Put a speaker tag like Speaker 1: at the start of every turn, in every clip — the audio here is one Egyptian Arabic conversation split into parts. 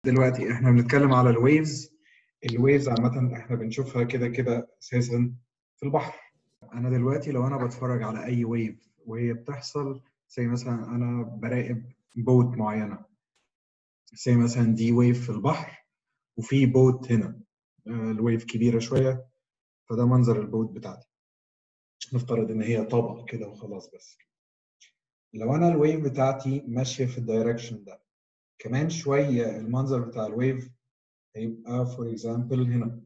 Speaker 1: دلوقتي احنا بنتكلم على الويفز الويفز عامة احنا بنشوفها كده كده اساسا في البحر انا دلوقتي لو انا بتفرج على اي ويف وهي بتحصل زي مثلا انا براقب بوت معينة زي مثلا دي ويف في البحر وفي بوت هنا آه، الويف كبيرة شوية فده منظر البوت بتاعتي نفترض ان هي طبق كده وخلاص بس لو انا الويف بتاعتي ماشية في الدايركشن ده كمان شوية المنظر بتاع الويف هيبقى فور اكزامبل هنا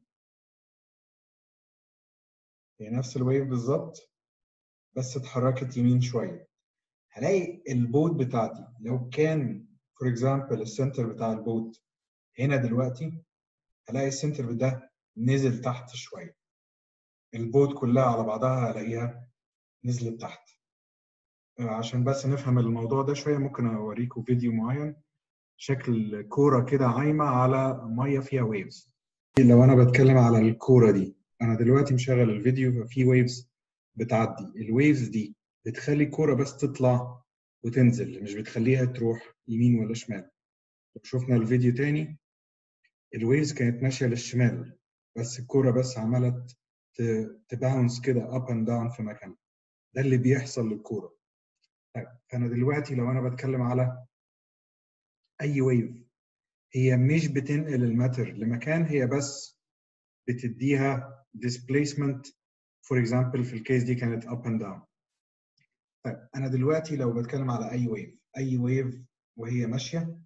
Speaker 1: هي نفس الويف بالظبط بس اتحركت يمين شوية هلاقي البوت بتاعتي لو كان فور اكزامبل السنتر بتاع البوت هنا دلوقتي هلاقي السنتر ده نزل تحت شوية البوت كلها على بعضها هلاقيها نزلت تحت عشان بس نفهم الموضوع ده شوية ممكن أوريكم فيديو معين شكل كورة كده عايمة على مية فيها ويفز لو أنا بتكلم على الكورة دي أنا دلوقتي مشغل الفيديو ففي ويفز بتعدي الويفز دي بتخلي الكورة بس تطلع وتنزل مش بتخليها تروح يمين ولا شمال لو شفنا الفيديو تاني الويفز كانت ماشية للشمال بس الكورة بس عمالة تباونس كده اب اند داون في مكانها ده اللي بيحصل للكورة طيب فأنا دلوقتي لو أنا بتكلم على اي ويف هي مش بتنقل الماتر لمكان هي بس بتديها displacement for example في الكيس دي كانت up and down طيب انا دلوقتي لو بتكلم على اي ويف اي ويف وهي ماشيه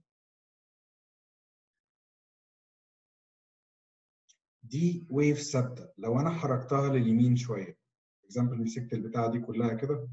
Speaker 1: دي ويف ثابته لو انا حركتها لليمين شويه example مسكت البتاعه دي كلها كده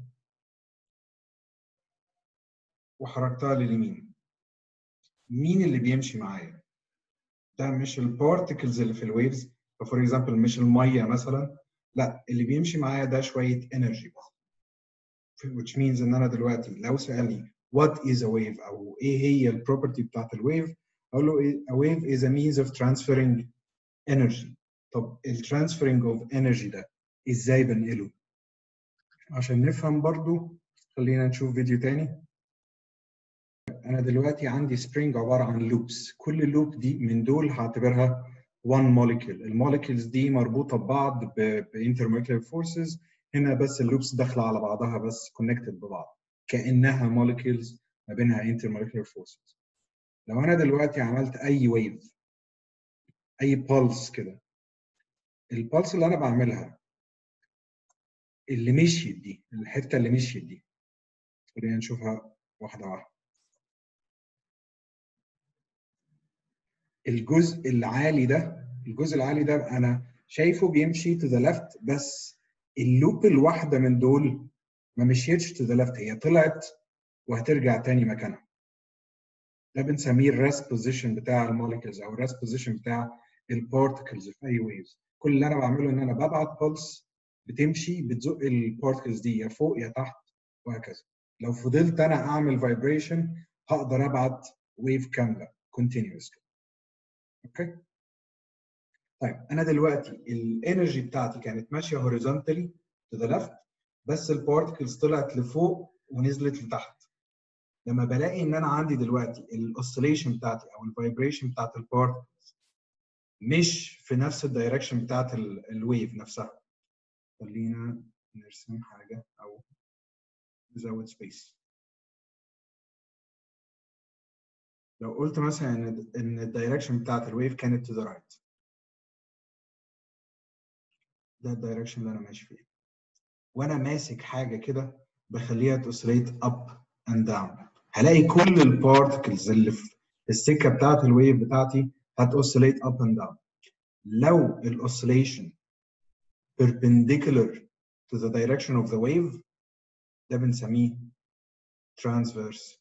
Speaker 1: وحركتها لليمين مين اللي بيمشي معايا ده مش البارتكلز اللي في الويفز فور اكزامبل مش الميه مثلا لا اللي بيمشي معايا ده شويه انرجي بس which means ان انا دلوقتي لو سالني what is a wave او ايه هي البروبرتي بتاعت الويف اقول له a wave is a means of transferring energy طب ال transferring of energy ده ازاي بنقله عشان نفهم برضو خلينا نشوف فيديو تاني انا دلوقتي عندي سبرينج عباره عن لوبس كل لوب دي من دول هعتبرها one molecule الموليكيولز دي مربوطه ببعض بانترمولكيولر فورسز هنا بس اللوبس داخله على بعضها بس كونكتد ببعض كانها molecules ما بينها intermolecular forces لو انا دلوقتي عملت اي ويف اي بولس كده البولس اللي انا بعملها اللي مشيت دي الحته اللي مشيت دي خلينا نشوفها واحده واحده الجزء العالي ده الجزء العالي ده انا شايفه بيمشي تو ذا ليفت بس اللوب الواحده من دول ما مشيتش تو ذا ليفت هي طلعت وهترجع تاني مكانها ده بنسميه الريست بوزيشن بتاع الموليكولز او الريست بوزيشن بتاع البارتكلز في اي ويفز كل اللي انا بعمله ان انا ببعت بولس بتمشي بتزق البارتكلز دي يا فوق يا تحت وهكذا لو فضلت انا اعمل فايبريشن هقدر ابعت ويف كامله كونتينوس اوكي طيب انا دلوقتي الانرجي بتاعتي كانت ماشيه هوريزونتالي تو ذا ليفت بس البارتكلز طلعت لفوق ونزلت لتحت لما بلاقي ان انا عندي دلوقتي الاوسيليشن بتاعتي او الفايبريشن بتاعت البارتكلز مش في نفس الدايركشن بتاعت الويف نفسها خلينا نرسم حاجه او نزود سبيس لو قلت مثلا ان ان الدايركشن بتاعت الويف كانت تو ذا رايت ده الدايركشن اللي انا ماشي فيه وانا ماسك حاجه كده بخليها توسليت اب اند داون هلاقي كل البارتكلز اللي في السكه بتاعت الويف بتاعتي هتوسليت اب اند داون لو الاوسيليشن perpendicular to the direction of the wave ده بنسميه transverse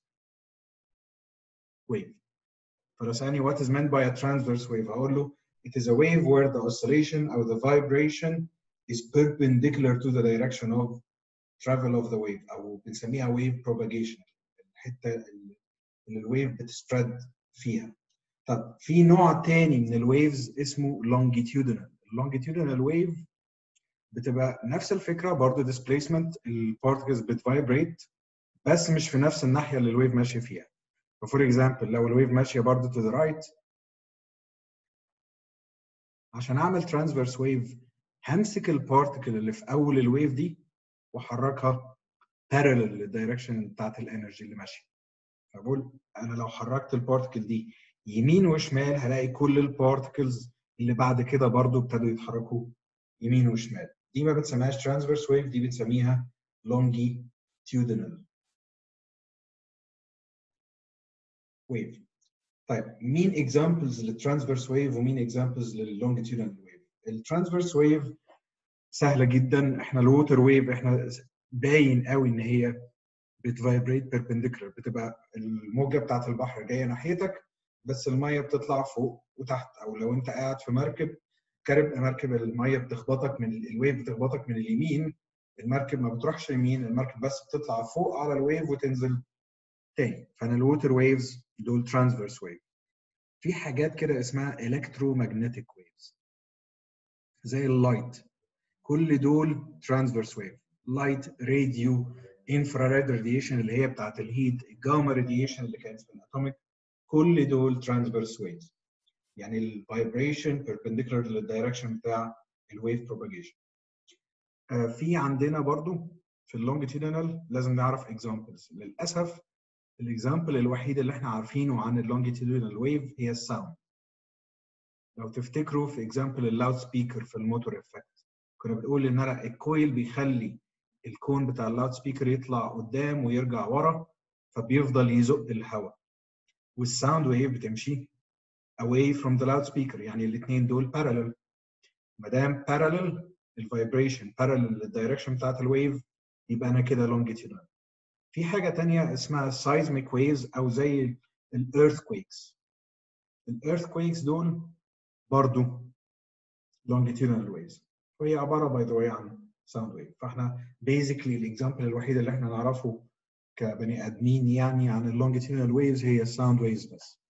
Speaker 1: wave فلو سألني what is meant by a transverse wave هقول له it is a wave where the oscillation or the vibration is perpendicular to the direction of travel of the wave أو بنسميها wave propagation الحتة اللي الويف بتسبريد فيها طب في نوع تاني من الويفز اسمه longitudinal longitudinal wave بتبقى نفس الفكره برضه displacement البارتكلز بتفايبريت بس مش في نفس الناحيه اللي الويف ماشيه فيها فور اكزامبل لو الويف ماشيه برضه تو ذا رايت عشان اعمل ترانسفيرس ويف همسك البارتكل اللي في اول الويف دي واحركها بارلل للدايركشن بتاعت الانرجي اللي ماشيه فبقول انا لو حركت البارتكل دي يمين وشمال هلاقي كل البارتكلز اللي بعد كده برضو ابتدوا يتحركوا يمين وشمال دي ما بنسميهاش ترانسفيرس ويف دي بنسميها longitudinal ويف طيب مين اكزامبلز للترانسفيرس ويف ومين اكزامبلز لللونجيتيودنال ويف الترانسفيرس ويف سهله جدا احنا الووتر ويف احنا باين قوي ان هي بتفايبريت بيربنديكولار بتبقى الموجه بتاعت البحر جايه ناحيتك بس الميه بتطلع فوق وتحت او لو انت قاعد في مركب كرب مركب الميه بتخبطك من الويف بتخبطك من اليمين المركب ما بتروحش يمين المركب بس بتطلع فوق على الويف وتنزل تاني فانا الووتر ويفز دول ترانسفيرس ويف في حاجات كده اسمها الكترومagnetic ويفز زي اللايت كل دول ترانسفيرس ويف لايت راديو انفراريد راديشن اللي هي بتاعت الهيت الجاما راديشن اللي كانت في الاتوميك كل دول ترانسفيرس ويفز يعني الفايبريشن بيربنديكولار للدايركشن بتاع الويف بروباجيشن في عندنا برضو في اللونجيتيودينال لازم نعرف اكزامبلز للاسف الاكزامبل الوحيد اللي احنا عارفينه عن اللونجيتيودينال ويف هي الساوند لو تفتكروا في اكزامبل اللاود سبيكر في الموتور افكت كنا بنقول ان انا الكويل بيخلي الكون بتاع اللاود سبيكر يطلع قدام ويرجع ورا فبيفضل يزق الهواء والساوند ويف بتمشي away from the loudspeaker يعني الاثنين دول parallel ما دام parallel الفايبريشن parallel للدايركشن بتاعت الويف يبقى انا كده longitudinal في حاجه تانية اسمها seismic waves او زي الايرثكويكس الايرثكويكس دول برضو longitudinal waves وهي عباره باي ذا واي عن ساوند ويف فاحنا بيزيكلي الاكزامبل الوحيد اللي احنا نعرفه كبني ادمين يعني عن اللونجيتيودنال ويفز هي الساوند ويفز بس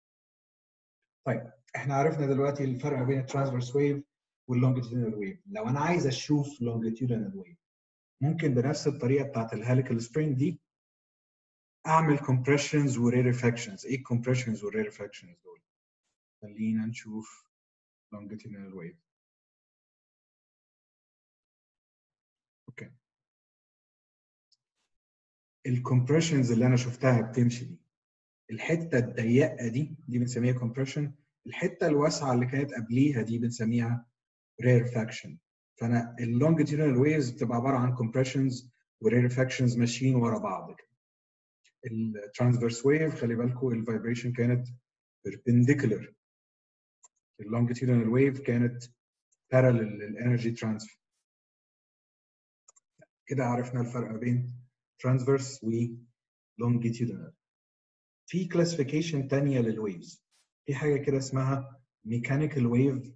Speaker 1: طيب احنا عرفنا دلوقتي الفرق بين الترانسفيرس ويف واللونجيتيودنال ويف لو انا عايز اشوف لونجيتيودنال ويف ممكن بنفس الطريقه بتاعت الهاليكال سبرينج دي اعمل compressions وريرفاكشنز ايه compressions والريرفاكشنز دول خلينا نشوف longitudinal wave اوكي الكompressions اللي انا شفتها بتمشي دي الحته الضيقه دي دي بنسميها compression الحته الواسعه اللي كانت قبليها دي بنسميها rarefaction فانا اللونجيتيودنال ويفز بتبقى عباره عن compressions وريرفاكشنز ماشيين ورا بعض كده الترانسفيرس ويف خلي بالكم الفايبريشن كانت perpendicular اللونجيتيودنال ويف كانت parallel للانرجي ترانسفير كده عرفنا الفرق بين transverse و longitudinal في classification تانية للويفز في حاجة كده اسمها mechanical wave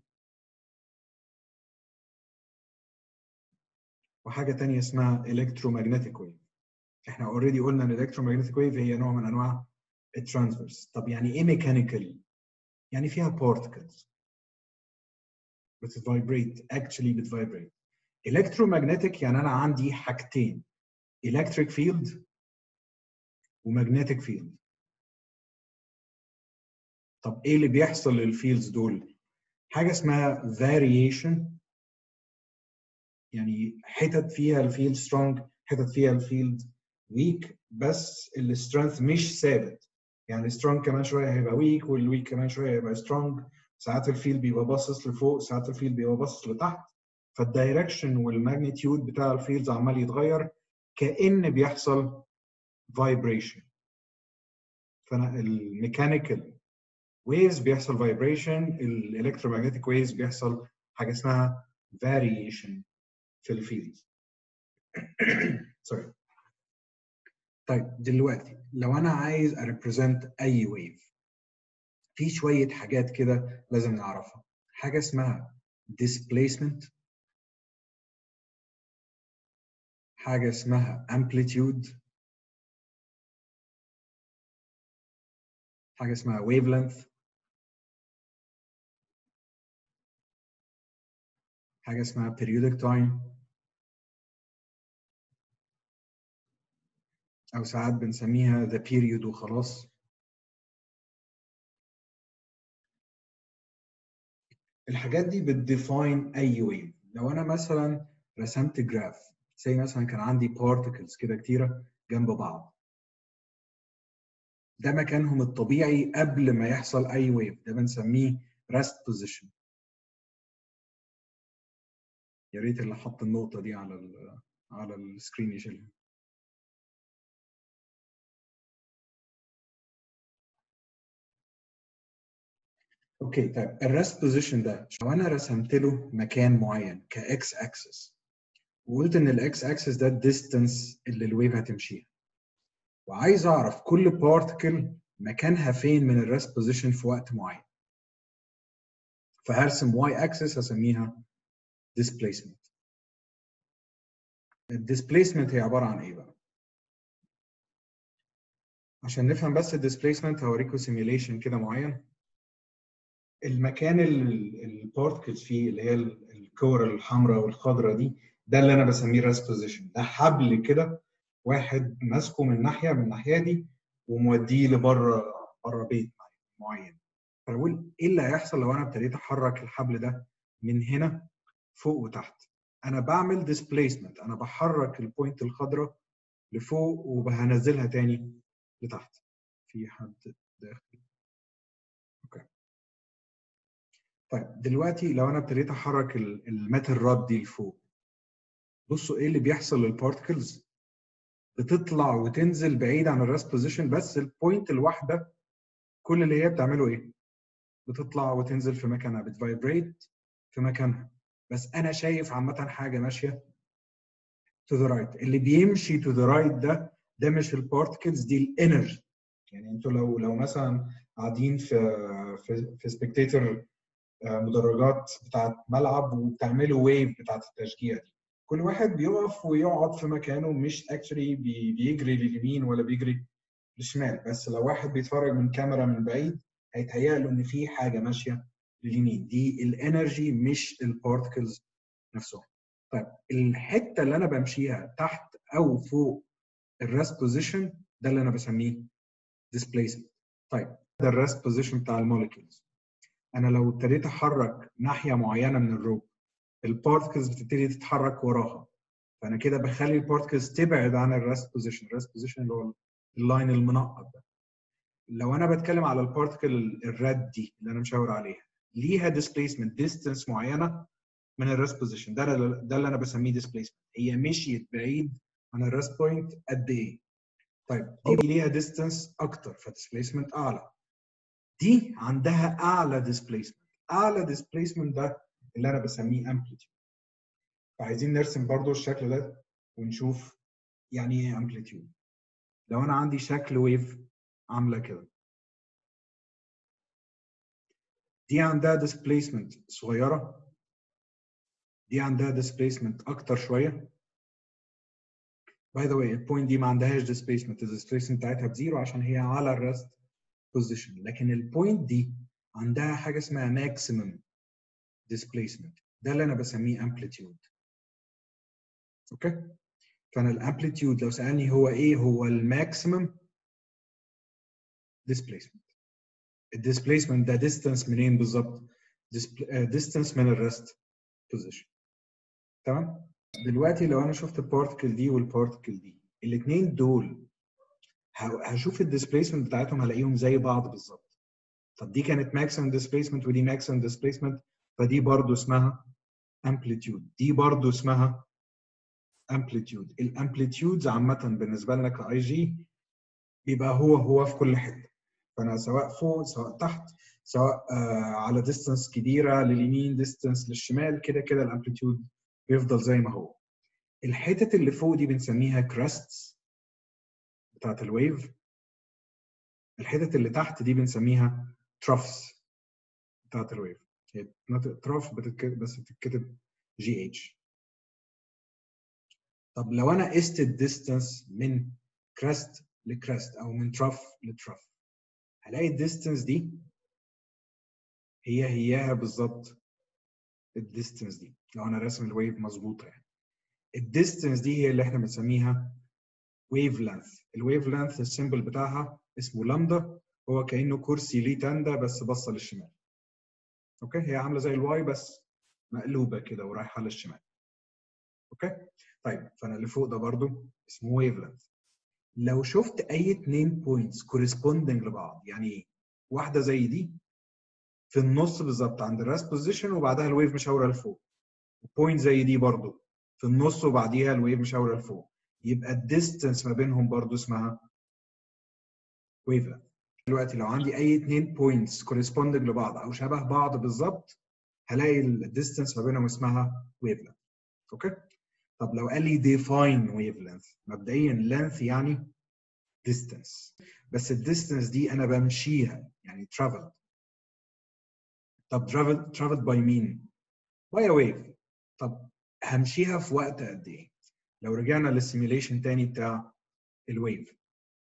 Speaker 1: وحاجة تانية اسمها electromagnetic wave احنا اوريدي قلنا ان electromagnetic wave هي نوع من انواع الترانسفيرس طب يعني ايه mechanical؟ يعني فيها particles بتفايبريت actually بتفايبريت electromagnetic يعني انا عندي حاجتين electric field ومagnetic field طب ايه اللي بيحصل للفيلدز دول حاجه اسمها variation يعني حتت فيها الفيلد سترونج حتت فيها الفيلد ويك بس السترينث مش ثابت يعني السترونج كمان شويه هيبقى ويك والويك كمان شويه هيبقى سترونج ساعات الفيلد بيبقى باصص لفوق ساعات الفيلد بيبقى باصص لتحت فالدايركشن والماجنتيود بتاع الفيلدز عمال يتغير كأن بيحصل فايبريشن فانا الميكانيكال ويفز بيحصل فايبريشن الالكترومagnetic ويفز بيحصل حاجه اسمها variation في الفيلد سوري طيب دلوقتي لو انا عايز اريبريزنت اي ويف في شويه حاجات كده لازم نعرفها حاجه اسمها displacement حاجه اسمها amplitude حاجه اسمها wavelength حاجه اسمها periodic time او ساعات بنسميها the period وخلاص الحاجات دي بتديفاين اي ويف لو انا مثلا رسمت جراف زي مثلا كان عندي بارتكلز كده كتيره جنب بعض ده مكانهم الطبيعي قبل ما يحصل اي ويف ده بنسميه ريست بوزيشن يا ريت اللي حط النقطه دي على ال على السكرين يشيلها اوكي طيب الريست بوزيشن ده لو انا رسمت له مكان معين كاكس اكسس وقلت ان الاكس اكسس ده الديستنس اللي الويف هتمشيها وعايز اعرف كل بارتكل مكانها فين من الريست بوزيشن في وقت معين فهرسم واي اكسس هسميها displacement الديسبيسمنت هي عباره عن ايه بقى عشان نفهم بس الديسبيسمنت هوريكم سيميوليشن كده معين المكان البارتكلز فيه اللي هي الكور الحمراء والخضراء دي ده اللي انا بسميه ريست بوزيشن ده حبل كده واحد ماسكه من ناحيه من الناحيه دي وموديه لبره بره بيت معين فاقول ايه اللي هيحصل لو انا ابتديت احرك الحبل ده من هنا فوق وتحت انا بعمل ديسبيسمنت انا بحرك البوينت الخضراء لفوق وبهنزلها تاني لتحت في حد داخل اوكي طيب دلوقتي لو انا ابتديت احرك الميتال راد دي لفوق بصوا ايه اللي بيحصل للبارتكلز بتطلع وتنزل بعيد عن الراست بوزيشن بس البوينت الواحده كل اللي هي بتعمله ايه بتطلع وتنزل في مكانها بتفايبريت في مكانها بس انا شايف عامه حاجه ماشيه تو ذا رايت اللي بيمشي تو ذا رايت ده ده مش البارتكلز دي الانرجي يعني انتوا لو لو مثلا قاعدين في في, في سبكتيتور مدرجات بتاعت ملعب وبتعملوا ويف بتاعت التشجيع دي كل واحد بيقف ويقعد في مكانه مش اكشلي بيجري لليمين ولا بيجري للشمال بس لو واحد بيتفرج من كاميرا من بعيد هيتهيأ له ان في حاجه ماشيه لليمين دي الانرجي مش البارتكلز نفسهم طيب الحته اللي انا بمشيها تحت او فوق الريست بوزيشن ده اللي انا بسميه displacement طيب ده الريست بوزيشن بتاع الموليكيولز انا لو ابتديت احرك ناحيه معينه من الروب البارتكلز بتبتدي تتحرك وراها فانا كده بخلي البارتكلز تبعد عن الريست بوزيشن الريست بوزيشن اللي هو اللاين المنقط ده لو انا بتكلم على البارتكل الريد دي اللي انا مشاور عليها ليها displacement distance معينه من الريست بوزيشن ده ده اللي انا بسميه displacement هي مشيت بعيد عن الريست بوينت قد ايه طيب دي ليها distance اكتر فديسبيسمنت اعلى دي عندها اعلى displacement اعلى displacement ده اللي انا بسميه amplitude فعايزين نرسم برضو الشكل ده ونشوف يعني ايه amplitude لو انا عندي شكل ويف عامله كده دي عندها displacement صغيره دي عندها displacement اكتر شويه باي ذا واي البوينت دي ما عندهاش displacement الديسبيسمنت بتاعتها بزيرو عشان هي على الريست بوزيشن لكن البوينت دي عندها حاجه اسمها maximum displacement ده اللي انا بسميه amplitude اوكي فانا الامبليتيود لو سالني هو ايه هو الماكسيمم displacement الديسبيسمنت ده distance منين بالظبط distance من الريست بوزيشن تمام دلوقتي لو انا شفت البارتكل دي والبارتكل دي الاثنين دول هشوف الديسبيسمنت بتاعتهم هلاقيهم زي بعض بالظبط طب دي كانت ماكسيمم ديسبيسمنت ودي ماكسيمم ديسبيسمنت فدي برضو اسمها امبليتيود دي برضو اسمها امبليتيود الامبليتيودز عامه بالنسبه لنا كاي جي بيبقى هو هو في كل حته فانا سواء فوق سواء تحت سواء آه على ديستانس كبيره لليمين ديستانس للشمال كده كده الامبليتيود بيفضل زي ما هو الحتت اللي فوق دي بنسميها كراستس بتاعت الويف الحتت اللي تحت دي بنسميها ترافس بتاعت الويف هي تراف بتتكتب بس بتتكتب جي اتش طب لو انا قست الديستانس من كراست لكراست او من تراف لتراف هلاقي الديستانس دي هي هياها بالظبط الديستانس دي لو انا راسم الويف مظبوطه يعني الديستانس دي هي اللي احنا بنسميها ويف لينث الويف لينث السيمبل بتاعها اسمه لامدا هو كانه كرسي ليه تنده بس بصه للشمال اوكي هي عامله زي الواي بس مقلوبه كده ورايحه للشمال اوكي طيب فانا اللي فوق ده برضو اسمه ويف لينث لو شفت اي اتنين بوينتس كورسبوندنج لبعض يعني ايه واحده زي دي في النص بالظبط عند الراست بوزيشن وبعدها الويف مشاوره لفوق بوينت زي دي برضو في النص وبعديها الويف مشاوره لفوق يبقى الديستنس ما بينهم برضو اسمها ويف لينث دلوقتي لو عندي اي اتنين بوينتس كورسبوندنج لبعض او شبه بعض بالظبط هلاقي الديستنس ما بينهم اسمها ويف لينث اوكي طب لو قال لي define wavelength مبدئيا length يعني distance بس الديستنس دي انا بمشيها يعني traveled طب traveled traveled by مين؟ by a wave طب همشيها في وقت قد ايه؟ لو رجعنا للسيميوليشن تاني بتاع الويف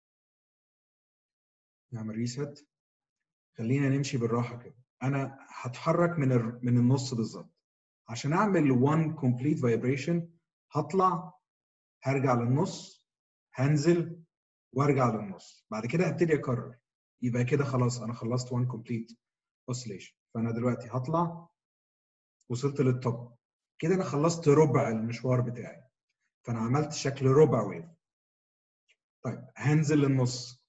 Speaker 1: نعمل ريست خلينا نمشي بالراحه كده انا هتحرك من ال... من النص بالظبط عشان اعمل one complete vibration هطلع هرجع للنص هنزل وارجع للنص بعد كده هبتدي اكرر يبقى كده خلاص انا خلصت one complete oscillation فانا دلوقتي هطلع وصلت للتوب كده انا خلصت ربع المشوار بتاعي فانا عملت شكل ربع ويف طيب هنزل للنص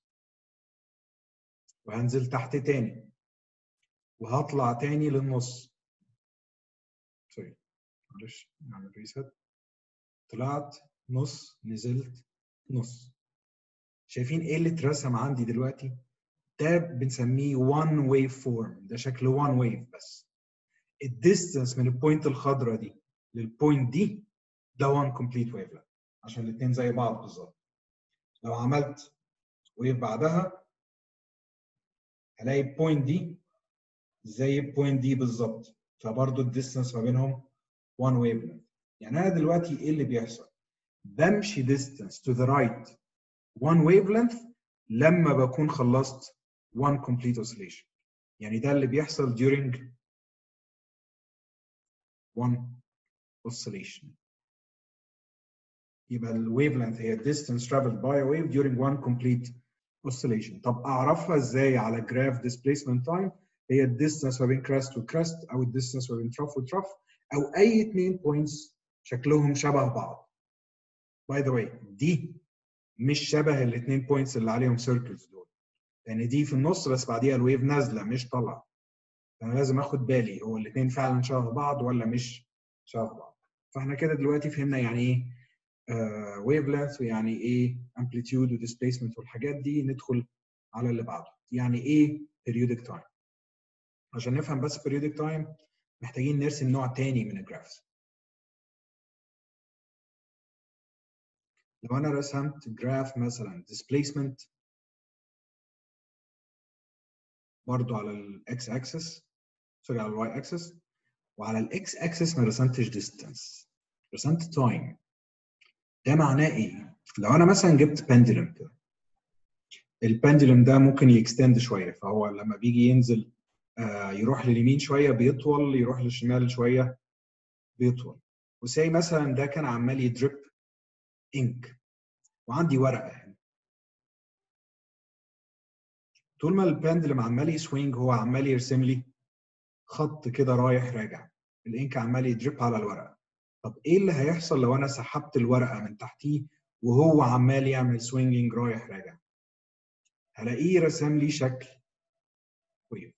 Speaker 1: وهنزل تحت تاني وهطلع تاني للنص سوري معلش نعمل ريست طلعت نص نزلت نص شايفين ايه اللي اترسم عندي دلوقتي ده بنسميه one wave form ده شكل one wave بس الديستنس من البوينت الخضراء دي للبوينت دي ده one complete wavelet عشان الاثنين زي بعض بالظبط لو عملت ويف بعدها هلاقي البوينت دي زي البوينت دي بالظبط فبرضه الديستنس ما بينهم one wavelength يعني انا دلوقتي ايه اللي بيحصل؟ بمشي distance to the right one wavelength لما بكون خلصت one complete oscillation يعني ده اللي بيحصل during one oscillation يبقى ال wavelength هي distance traveled by a wave during one complete oscillation طب اعرفها ازاي على graph displacement time هي الديستنس ما بين crest و crest او الديستنس ما بين trough و trough او اي اثنين points شكلهم شبه بعض باي ذا واي دي مش شبه الاثنين بوينتس اللي عليهم سيركلز دول لان دي في النص بس بعديها الويف نازله مش طالعه فانا لازم اخد بالي هو الاثنين فعلا شبه بعض ولا مش شبه بعض فاحنا كده دلوقتي فهمنا يعني ايه ويف لينث ويعني ايه امبليتيود وديسبيسمنت والحاجات دي ندخل على اللي بعده يعني ايه periodic تايم عشان نفهم بس periodic تايم محتاجين نرسم نوع تاني من الجرافس لو انا رسمت جراف مثلا displacement برضو على الاكس اكسس سوري على الواي اكسس وعلى الاكس اكسس ما رسمتش distance رسمت time ده معناه ايه؟ لو انا مثلا جبت بندلم كده البندلم ده ممكن يكستند شويه فهو لما بيجي ينزل آه يروح لليمين شويه بيطول يروح للشمال شويه بيطول وساي مثلا ده كان عمال يدريب انك وعندي ورقه هنا طول ما البندلم عمال يسوينج هو عمال يرسم لي خط كده رايح راجع الانك عمال يدريب على الورقه طب ايه اللي هيحصل لو انا سحبت الورقه من تحتيه وهو عمال يعمل سوينجنج رايح راجع هلاقيه رسم لي شكل ويف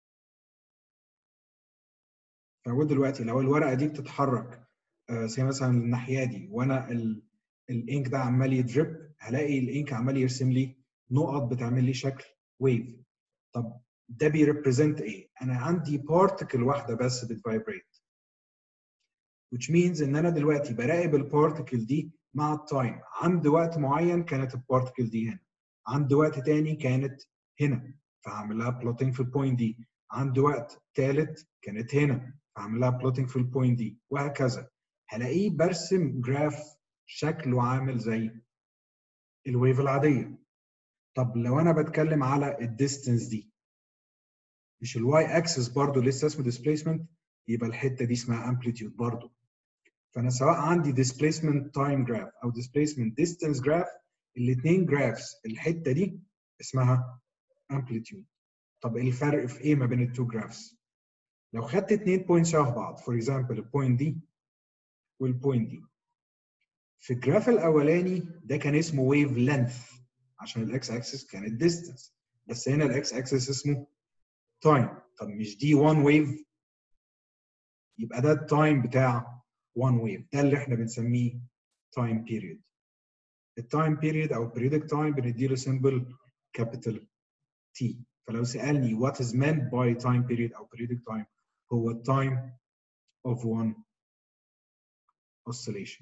Speaker 1: فهو دلوقتي لو الورقه دي بتتحرك آه زي مثلا الناحيه دي وانا الانك ده عمال يدريب هلاقي الانك عمال يرسم لي نقط بتعمل لي شكل ويف طب ده بيريبريزنت ايه؟ انا عندي بارتكل واحده بس بتفايبريت which means ان انا دلوقتي براقب البارتكل دي مع التايم عند وقت معين كانت البارتكل دي هنا عند وقت تاني كانت هنا فهعمل لها بلوتنج في البوينت دي عند وقت ثالث كانت هنا فهعمل لها بلوتنج في البوينت دي وهكذا هلاقيه برسم جراف شكله عامل زي الويف العاديه طب لو انا بتكلم على الديستنس دي مش الواي اكسس برضو لسه اسمه ديسبيسمنت يبقى الحته دي اسمها امبليتيود برضو فانا سواء عندي displacement time graph او displacement distance graph الاثنين جرافس الحته دي اسمها amplitude طب الفرق في ايه ما بين التو جرافس لو خدت اتنين بوينت شبه بعض فور اكزامبل البوينت دي والبوينت دي في الجراف الاولاني ده كان اسمه ويف لينث عشان الاكس اكسس كانت ديستنس بس هنا الاكس اكسس اسمه تايم طب مش دي 1 ويف يبقى ده التايم بتاع 1 ويف ده اللي احنا بنسميه تايم بيريود التايم بيريود او periodic تايم بنديله سيمبل كابيتال تي فلو سالني what is meant by time period او periodic time هو time of one oscillation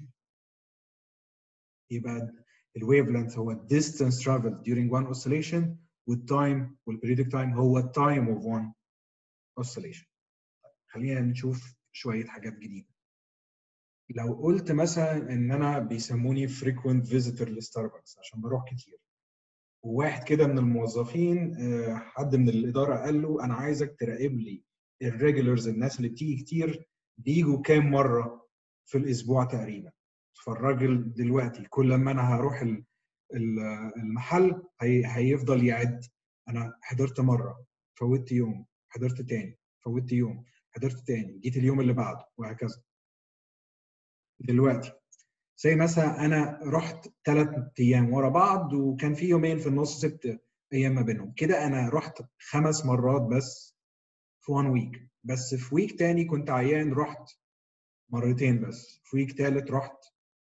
Speaker 1: يبقى الويف لينث هو distance traveled during one oscillation والتايم والبريدك تايم هو التايم of one oscillation خلينا نشوف شويه حاجات جديده لو قلت مثلا ان انا بيسموني frequent visitor لستاربكس عشان بروح كتير وواحد كده من الموظفين حد من الاداره قال له انا عايزك تراقب لي الريجولرز الناس اللي بتيجي كتير بيجوا كام مره في الاسبوع تقريبا فالراجل دلوقتي كل لما انا هروح المحل هي هيفضل يعد انا حضرت مره فوتت يوم حضرت تاني فوتت يوم حضرت تاني جيت اليوم اللي بعده وهكذا دلوقتي زي مثلا انا رحت ثلاث ايام ورا بعض وكان في يومين في النص سبت ايام ما بينهم كده انا رحت خمس مرات بس في وان ويك بس في ويك تاني كنت عيان رحت مرتين بس في ويك تالت رحت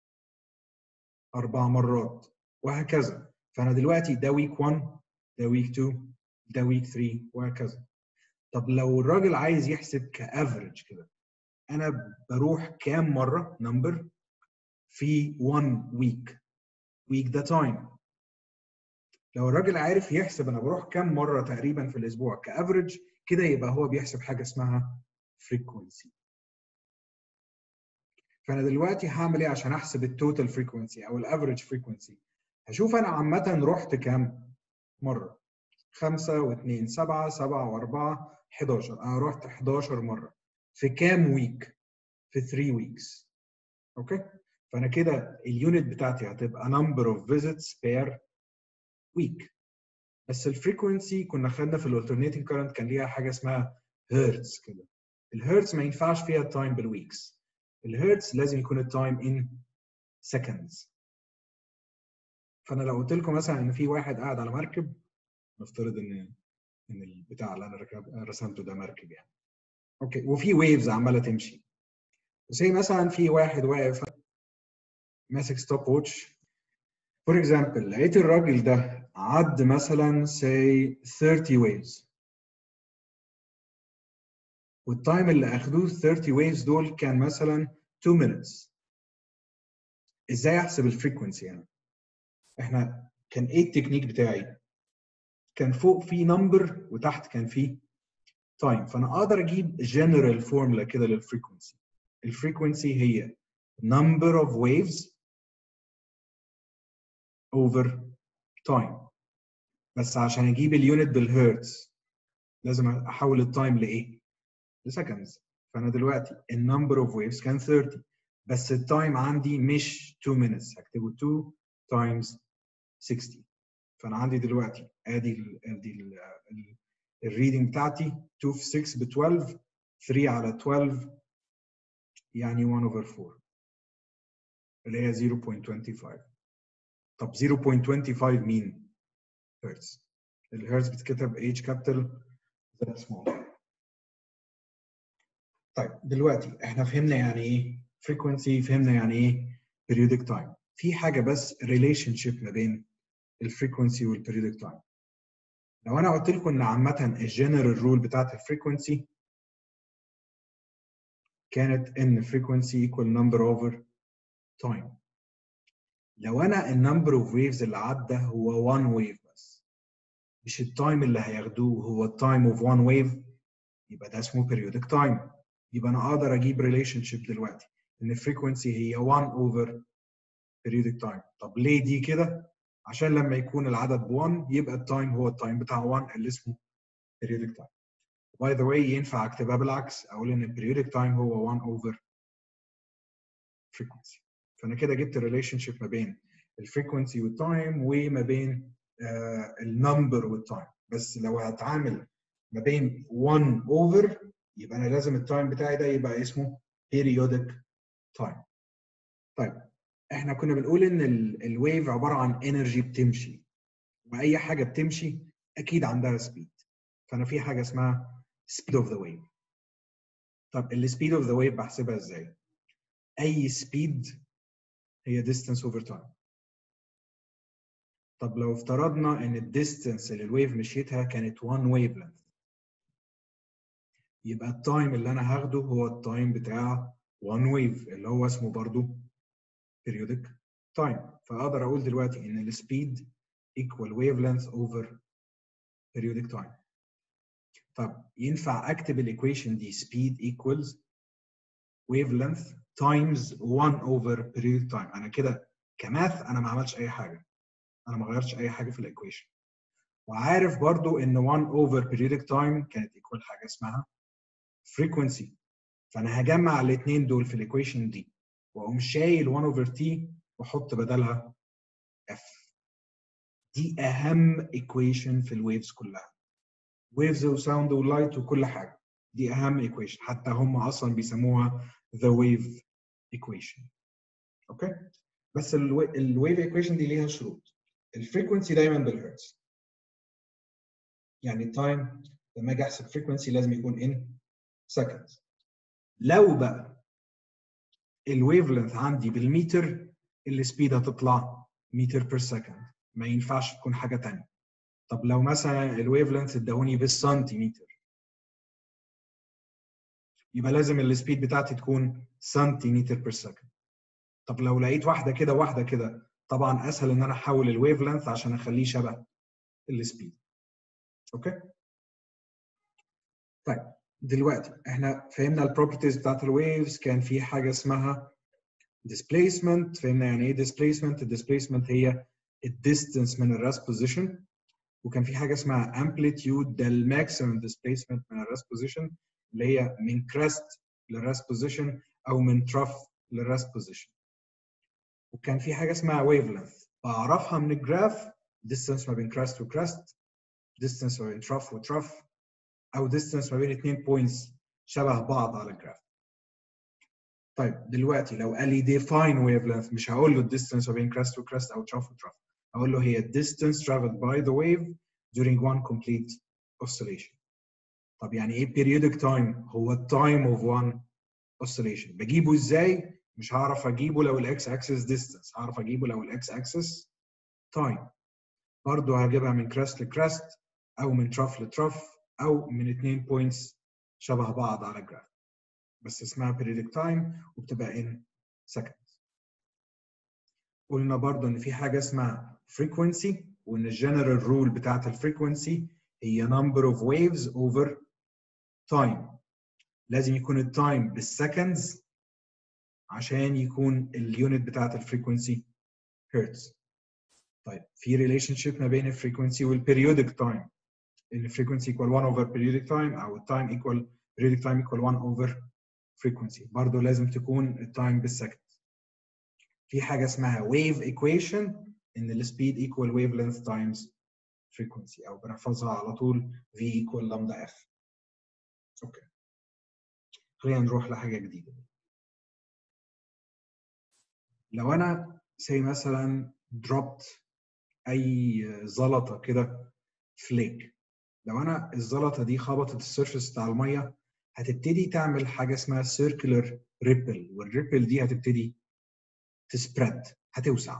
Speaker 1: اربع مرات وهكذا فانا دلوقتي ده ويك 1 ده ويك 2 ده ويك 3 وهكذا طب لو الراجل عايز يحسب كافريج كده انا بروح كام مره نمبر في 1 ويك ويك ده تايم لو الراجل عارف يحسب انا بروح كام مره تقريبا في الاسبوع كافريج كده يبقى هو بيحسب حاجه اسمها فريكونسي فانا دلوقتي هعمل ايه عشان احسب التوتال فريكونسي او الافريج فريكونسي هشوف انا عامه رحت كام مره 5 و2 7 7 و4 11 انا رحت 11 مره في كام ويك في 3 ويكس اوكي فانا كده اليونت بتاعتي هتبقى number of visits per week بس الفريكونسي كنا خدنا في الالترنيتنج كارنت كان ليها حاجه اسمها هيرتز كده الهيرتز ما ينفعش فيها التايم بالويكس الهيرتز لازم يكون التايم ان seconds فانا لو قلت لكم مثلا ان في واحد قاعد على مركب نفترض ان ان البتاع اللي انا رسمته ده مركب يعني اوكي وفي ويفز عماله تمشي زي مثلا في واحد واقف ماسك ستوب ووتش فور اكزامبل لقيت الراجل ده عد مثلا say 30 waves والتايم اللي اخدوه 30 waves دول كان مثلا 2 minutes ازاي احسب الفريكونسي هنا؟ احنا كان ايه التكنيك بتاعي؟ كان فوق في نمبر وتحت كان في تايم فانا اقدر اجيب جنرال فورمولا كده للفريكونسي الفريكونسي هي number of waves over time بس عشان اجيب اليونت بالهرتز لازم احول التايم لايه؟ لسكندز فانا دلوقتي النمبر اوف ويفز كان 30 بس التايم عندي مش 2 minutes هكتبه 2 times 60 فانا عندي دلوقتي ادي ال ادي الريدنج بتاعتي 2 في 6 ب 12 3 على 12 يعني 1 over 4 اللي هي 0.25 طب 0.25 مين؟ هرتز الهرتز بتتكتب H capital Z small طيب دلوقتي احنا فهمنا يعني ايه frequency فهمنا يعني ايه periodic time في حاجه بس relationship ما بين الفريكونسي والبريودك تايم لو انا قلت لكم ان عامه الجنرال رول بتاعت الفريكونسي كانت ان frequency equal number over time لو انا النمبر اوف ويفز اللي عدى هو 1 ويف بس مش التايم اللي هياخدوه هو التايم اوف 1 ويف يبقى ده اسمه periodic time يبقى انا اقدر اجيب ريليشن شيب دلوقتي ان الفريكونسي هي 1 اوفر periodic time طب ليه دي كده عشان لما يكون العدد ب 1 يبقى التايم هو التايم بتاع 1 اللي اسمه periodic time باي ذا واي ينفع اكتبها بالعكس اقول ان البريودك تايم هو 1 اوفر frequency فانا كده جبت الريليشن شيب ما بين الفريكونسي والتايم وما بين النمبر والتايم بس لو هتعامل ما بين 1 اوفر يبقى انا لازم التايم بتاعي ده يبقى اسمه periodic time طيب احنا كنا بنقول ان الويف عباره عن انرجي بتمشي واي حاجه بتمشي اكيد عندها سبيد فانا في حاجه اسمها speed of the wave طب السبيد اوف ذا ويف بحسبها ازاي اي سبيد هي distance over time طب لو افترضنا ان الديستنس اللي الويف مشيتها كانت one wavelength يبقى التايم اللي انا هاخده هو التايم بتاع one wave اللي هو اسمه برضو periodic time فاقدر اقول دلوقتي ان السبيد equal wavelength over periodic time طب ينفع اكتب الايكويشن دي speed equals wavelength times 1 over periodic time انا كده كماث انا ما عملتش اي حاجه انا ما غيرتش اي حاجه في الايكويشن وعارف برضو ان 1 over periodic time كانت equal حاجه اسمها frequency فانا هجمع الاثنين دول في الايكويشن دي واقوم شايل 1 over t واحط بدلها f دي اهم ايكويشن في الويفز كلها ويفز وساوند ولايت وكل حاجه دي اهم ايكويشن حتى هم اصلا بيسموها the wave equation اوكي بس الويف ايكويشن دي ليها شروط الفريكونسي دايما بالهرتز يعني التايم لما اجي احسب فريكونسي لازم يكون in seconds لو بقى الويف لينث عندي بالمتر السبيد هتطلع متر بير سكند ما ينفعش تكون حاجه ثانيه طب لو مثلا الويف لينث اداهوني بالسنتيمتر يبقى لازم السبيد بتاعتي تكون سنتيمتر بير سكند طب لو لقيت واحده كده واحده كده طبعا اسهل ان انا احول الويف لينث عشان اخليه شبه السبيد اوكي طيب دلوقتي احنا فهمنا البروبرتيز بتاعت الويفز كان في حاجه اسمها displacement فهمنا يعني ايه displacement الديسبيسمنت هي الديستنس من الراست بوزيشن وكان في حاجه اسمها amplitude ده الماكسيمم displacement من الراست بوزيشن اللي هي من كريست للراست بوزيشن او من ترف للراست بوزيشن وكان في حاجه اسمها ويف لينث بعرفها من الجراف distance ما بين كريست وكريست distance ما بين ترف وترف او distance ما بين اثنين بوينتس شبه بعض على الجراف طيب دلوقتي لو قال لي define wavelength مش هقول له distance ما بين crest و crest او trough و trough هقول له هي distance traveled by the wave during one complete oscillation طب يعني ايه periodic time هو time of one oscillation بجيبه ازاي مش هعرف اجيبه لو الاكس اكسس distance هعرف اجيبه لو الاكس اكسس time برضه هجيبها من crest لكريست او من trough لتروف او من اثنين بوينتس شبه بعض على الجراف بس اسمها periodic time وبتبقى in seconds قلنا برضه ان في حاجه اسمها frequency وان الجنرال رول بتاعت الفريكونسي هي number of waves over time لازم يكون التايم بالسكندز عشان يكون اليونت بتاعت الفريكونسي هرتز طيب في ريليشن شيب ما بين الفريكونسي والبيريودك تايم ان frequency equal 1 over periodic time او time equal periodic time equal 1 over frequency برضه لازم تكون التايم بالسكند في حاجه اسمها wave equation ان السبيد equal wavelength times frequency او بنحفظها على طول v equal lambda f اوكي خلينا نروح لحاجه جديده لو انا زي مثلا dropped اي زلطه كده فليك لو انا الزلطه دي خبطت السيرفيس بتاع الميه هتبتدي تعمل حاجه اسمها سيركلر ريبل والريبل دي هتبتدي تسبريد هتوسع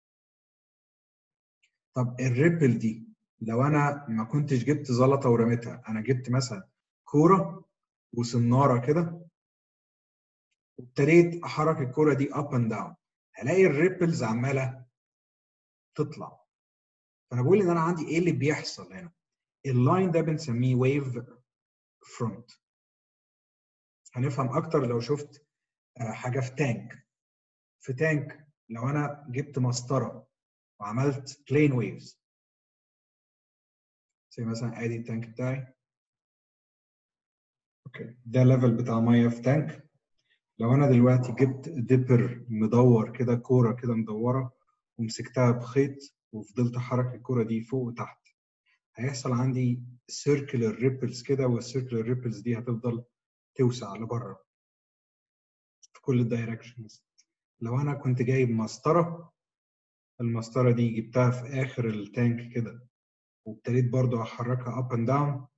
Speaker 1: طب الريبل دي لو انا ما كنتش جبت زلطه ورميتها انا جبت مثلا كوره وسناره كده وابتديت احرك الكوره دي اب اند داون هلاقي الريبلز عماله تطلع فانا بقول ان انا عندي ايه اللي بيحصل هنا اللاين ده بنسميه ويف فرونت هنفهم اكتر لو شفت حاجه في تانك في تانك لو انا جبت مسطره وعملت بلين ويفز زي مثلا ادي التانك بتاعي اوكي ده ليفل بتاع ميه في تانك لو انا دلوقتي جبت ديبر مدور كده كوره كده مدوره ومسكتها بخيط وفضلت احرك الكوره دي فوق وتحت هيحصل عندي سيركلر ريبلز كده والسيركلر ريبلز دي هتفضل توسع لبره في كل الدايركشنز لو انا كنت جايب مسطره المسطره دي جبتها في اخر التانك كده وابتديت برضو احركها اب اند داون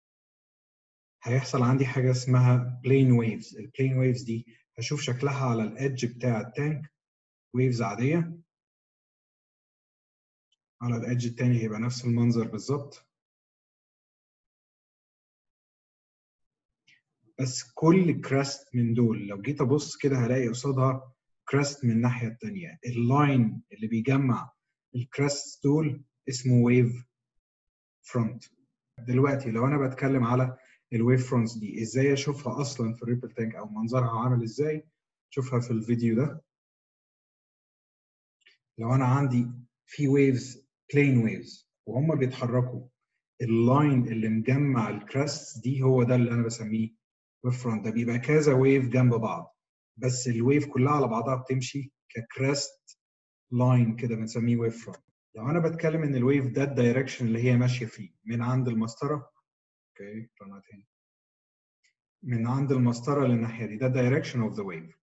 Speaker 1: هيحصل عندي حاجه اسمها بلين ويفز البلين ويفز دي هشوف شكلها على الادج بتاع التانك ويفز عاديه على الادج التاني هيبقى نفس المنظر بالظبط بس كل كراست من دول لو جيت ابص كده هلاقي قصادها كراست من الناحيه الثانيه اللاين اللي بيجمع الكراست دول اسمه ويف فرونت دلوقتي لو انا بتكلم على الويف فرونتس دي ازاي اشوفها اصلا في الريبل تانك او منظرها عامل ازاي شوفها في الفيديو ده لو انا عندي في ويفز بلين ويفز وهم بيتحركوا اللاين اللي مجمع الكراست دي هو ده اللي انا بسميه ويف فرونت ده بيبقى كذا ويف جنب بعض بس الويف كلها على بعضها بتمشي ككراست لاين كده بنسميه ويف فرونت لو انا بتكلم ان الويف ده الدايركشن اللي هي ماشيه فيه من عند المسطره اوكي رنا تاني من عند المسطره للناحيه دي ده دايركشن اوف ذا ويف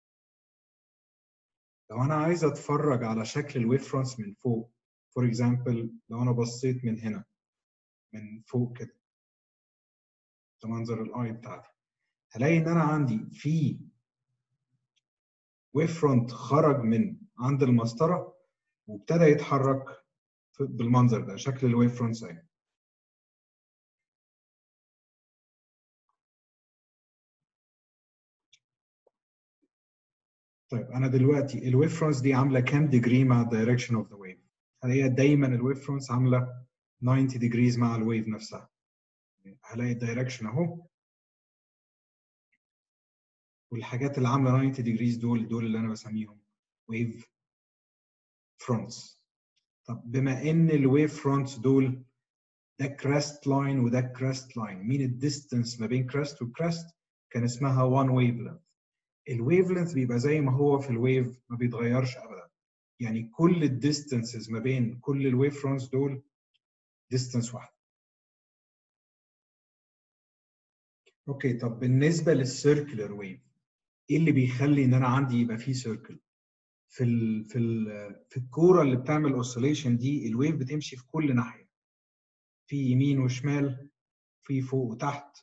Speaker 1: لو انا عايز اتفرج على شكل الويف فرونتس من فوق فور اكزامبل لو انا بصيت من هنا من فوق كده ده منظر الاي بتاعتي هلاقي ان انا عندي في ويف فرونت خرج من عند المسطره وابتدى يتحرك بالمنظر ده شكل الويف فرونت اهي طيب انا دلوقتي الويف فرونتس دي عامله كام ديجري مع الدايركشن اوف ذا ويف هلاقيها دايما الويف فرونتس عامله 90 ديجريز مع الويف نفسها هلاقي الدايركشن اهو والحاجات اللي عامله 90 ديجريز دول دول اللي انا بسميهم ويف فرونتس طب بما ان الويف فرونتس دول ده كراست لاين وده كراست لاين مين الديستنس ما بين كراست وكراست كان اسمها 1 ويف لينث الويف لينث بيبقى زي ما هو في الويف ما بيتغيرش ابدا يعني كل الديستنسز ما بين كل الويف فرونتس دول ديستنس واحد اوكي طب بالنسبه للسيركلر ويف ايه اللي بيخلي ان انا عندي يبقى فيه سيركل في ال في ال في الكوره اللي بتعمل اوسيليشن دي الويف بتمشي في كل ناحيه في يمين وشمال في فوق وتحت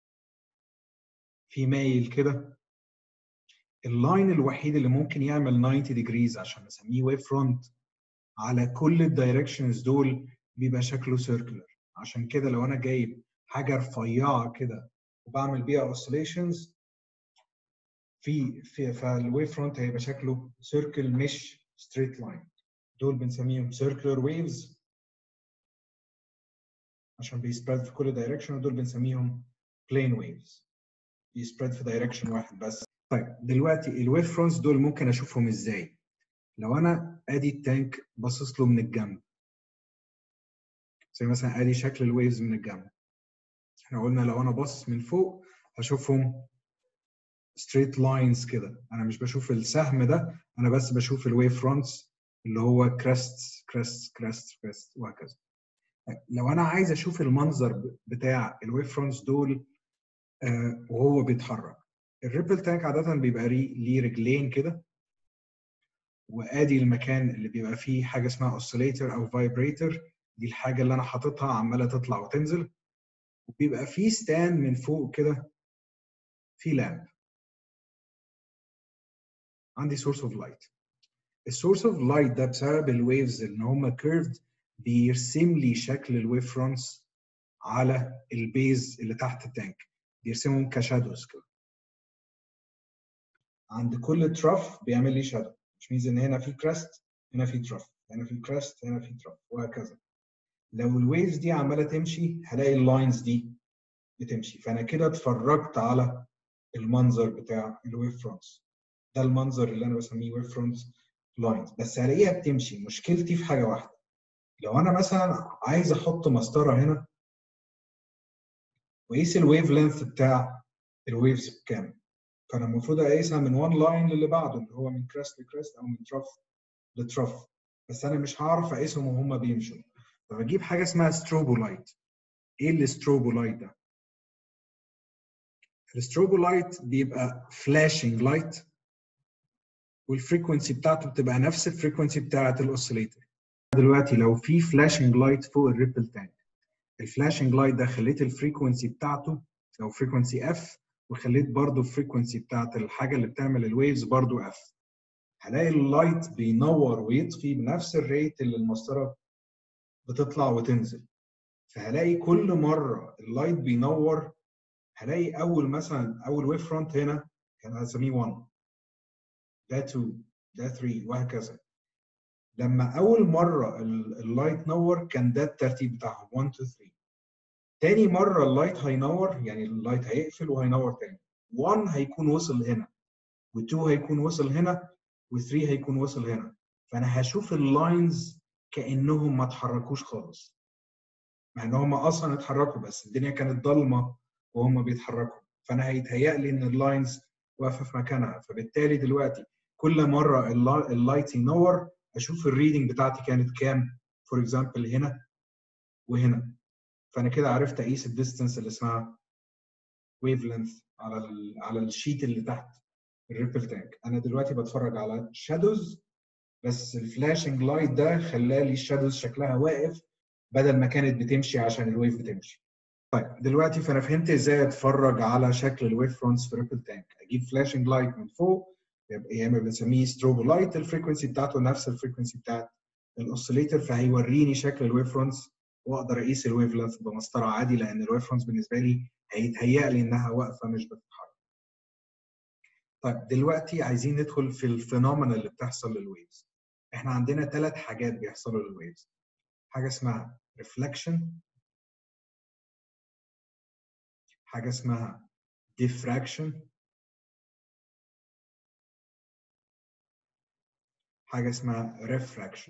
Speaker 1: في مايل كده اللاين الوحيد اللي ممكن يعمل 90 ديجريز عشان نسميه ويف فرونت على كل الدايركشنز دول بيبقى شكله سيركلر عشان كده لو انا جايب حاجه رفيعه كده وبعمل بيها اوسيليشنز في في فالويف فرونت هيبقى شكله سيركل مش ستريت لاين دول بنسميهم سيركلر ويفز عشان بيسبريد في كل دايركشن ودول بنسميهم بلين ويفز بيسبريد في دايركشن واحد بس طيب دلوقتي الويف فرونتس دول ممكن اشوفهم ازاي لو انا ادي التانك باصص له من الجنب زي مثلا ادي شكل الويفز من الجنب احنا قلنا لو انا باصص من فوق هشوفهم ستريت لاينز كده انا مش بشوف السهم ده انا بس بشوف الويف فرونتس اللي هو كريست كريست كريست كريست وهكذا لو انا عايز اشوف المنظر بتاع الويف فرونتس دول آه وهو بيتحرك الريبل تانك عاده بيبقى ليه رجلين كده وادي المكان اللي بيبقى فيه حاجه اسمها اوسيليتر او فايبريتر دي الحاجه اللي انا حاططها عماله تطلع وتنزل وبيبقى فيه ستاند من فوق كده في لامب عندي سورس اوف لايت السورس اوف لايت ده بسبب الويفز ان هم كيرفد بيرسم لي شكل الويف فرونتس على البيز اللي تحت التانك بيرسمهم كشادوز كده عند كل تراف بيعمل لي شادو مش ميز ان هنا في كراست هنا في تراف هنا في كراست هنا في تراف وهكذا لو الويفز دي عماله تمشي هلاقي اللاينز دي بتمشي فانا كده اتفرجت على المنظر بتاع الويف فرونتس ده المنظر اللي انا بسميه ويف فرونت لاينز بس هلاقيها بتمشي مشكلتي في حاجه واحده لو انا مثلا عايز احط مسطره هنا واقيس الويف لينث بتاع الويفز بكام فانا المفروض اقيسها من وان لاين للي بعده اللي هو من كريست لكريست او من تراف لتراف بس انا مش هعرف اقيسهم وهم بيمشوا فبجيب حاجه اسمها ستروبو لايت ايه الستروبو لايت ده الستروبو لايت بيبقى فلاشنج لايت والفريكونسي بتاعته بتبقى نفس الفريكونسي بتاعه الاوسيليتور دلوقتي لو في فلاشنج لايت فوق الريبل تانك الفلاشنج لايت ده خليت الفريكونسي بتاعته لو فريكونسي اف وخليت برضو الفريكونسي بتاعت الحاجه اللي بتعمل الويفز برضو اف هلاقي اللايت بينور ويطفي بنفس الريت اللي المسطره بتطلع وتنزل فهلاقي كل مره اللايت بينور هلاقي اول مثلا اول ويف فرونت هنا كان هسميه 1 ده 2 ده 3 وهكذا لما اول مره اللايت نور كان ده الترتيب بتاعهم 1 2 3 تاني مره اللايت هينور يعني اللايت هيقفل وهينور تاني 1 هيكون وصل هنا و2 هيكون وصل هنا و3 هيكون وصل هنا فانا هشوف اللاينز كانهم ما اتحركوش خالص مع ان هم اصلا اتحركوا بس الدنيا كانت ضلمه وهم بيتحركوا فانا هيتهيأ لي ان اللاينز واقفه في مكانها فبالتالي دلوقتي كل مره اللايت ينور اشوف الريدنج بتاعتي كانت كام فور اكزامبل هنا وهنا فانا كده عرفت اقيس الديستنس اللي اسمها ويف لينث على ال على الشيت اللي تحت الريبل تانك انا دلوقتي بتفرج على شادوز بس الفلاشنج لايت ده خلالي الشادوز شكلها واقف بدل ما كانت بتمشي عشان الويف بتمشي طيب دلوقتي فانا فهمت ازاي اتفرج على شكل الويف فرونتس في ريبل تانك اجيب فلاشنج لايت من فوق يا اما بنسميه ستروبو لايت الفريكونسي بتاعته نفس الفريكونسي بتاعت الاوسيليتر فهيوريني شكل الويف فرونتس واقدر اقيس الويف لينث بمسطره عادي لان الويف فرونتس بالنسبه لي هيتهيأ لي انها واقفه مش بتتحرك. طيب دلوقتي عايزين ندخل في الفينومينا اللي بتحصل للويفز. احنا عندنا ثلاث حاجات بيحصلوا للويفز. حاجه اسمها ريفلكشن حاجه اسمها diffraction حاجه اسمها refraction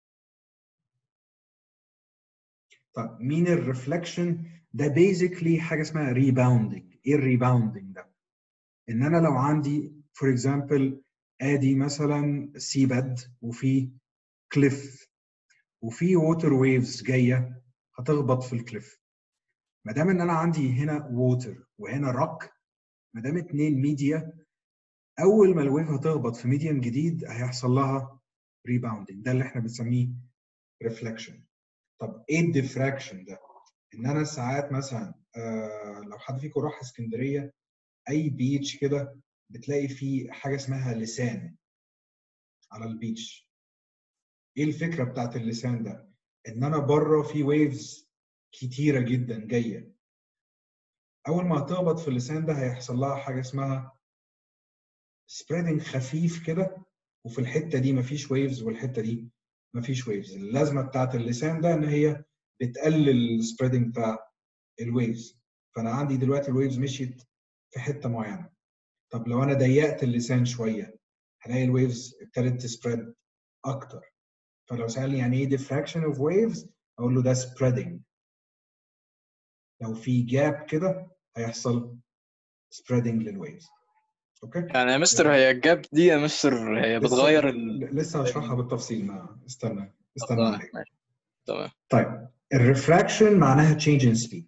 Speaker 1: طب مين الريفلكشن ده بيزيكلي حاجه اسمها ريباوندنج ايه الريباوندنج ده ان انا لو عندي فور اكزامبل ادي مثلا سي باد وفي كليف وفي ووتر ويفز جايه هتخبط في الكليف ما دام ان انا عندي هنا ووتر وهنا روك ما دام اتنين ميديا اول ما الويف هتخبط في ميديم جديد هيحصل لها ريباوندنج ده اللي احنا بنسميه ريفلكشن طب ايه الديفراكشن ده ان انا ساعات مثلا آه لو حد فيكم راح اسكندريه اي بيتش كده بتلاقي فيه حاجه اسمها لسان على البيتش ايه الفكره بتاعت اللسان ده ان انا بره في ويفز كتيره جدا جايه اول ما هتخبط في اللسان ده هيحصل لها حاجه اسمها سبريدنج خفيف كده وفي الحته دي مفيش ويفز والحته دي مفيش ويفز اللازمه بتاعت اللسان ده ان هي بتقلل السبريدنج بتاع الويفز فانا عندي دلوقتي الويفز مشيت في حته معينه طب لو انا ضيقت اللسان شويه هلاقي الويفز ابتدت تسبريد اكتر فلو سالني يعني ايه diffraction of waves اقول له ده spreading لو في جاب كده هيحصل spreading للويفز اوكي
Speaker 2: يعني يا مستر هي الجاب دي يا مستر هي بتغير ال...
Speaker 1: لسه هشرحها بالتفصيل ما استنى استنى
Speaker 2: تمام
Speaker 1: عليك
Speaker 2: ماشي. تمام
Speaker 1: طيب الريفراكشن معناها change in speed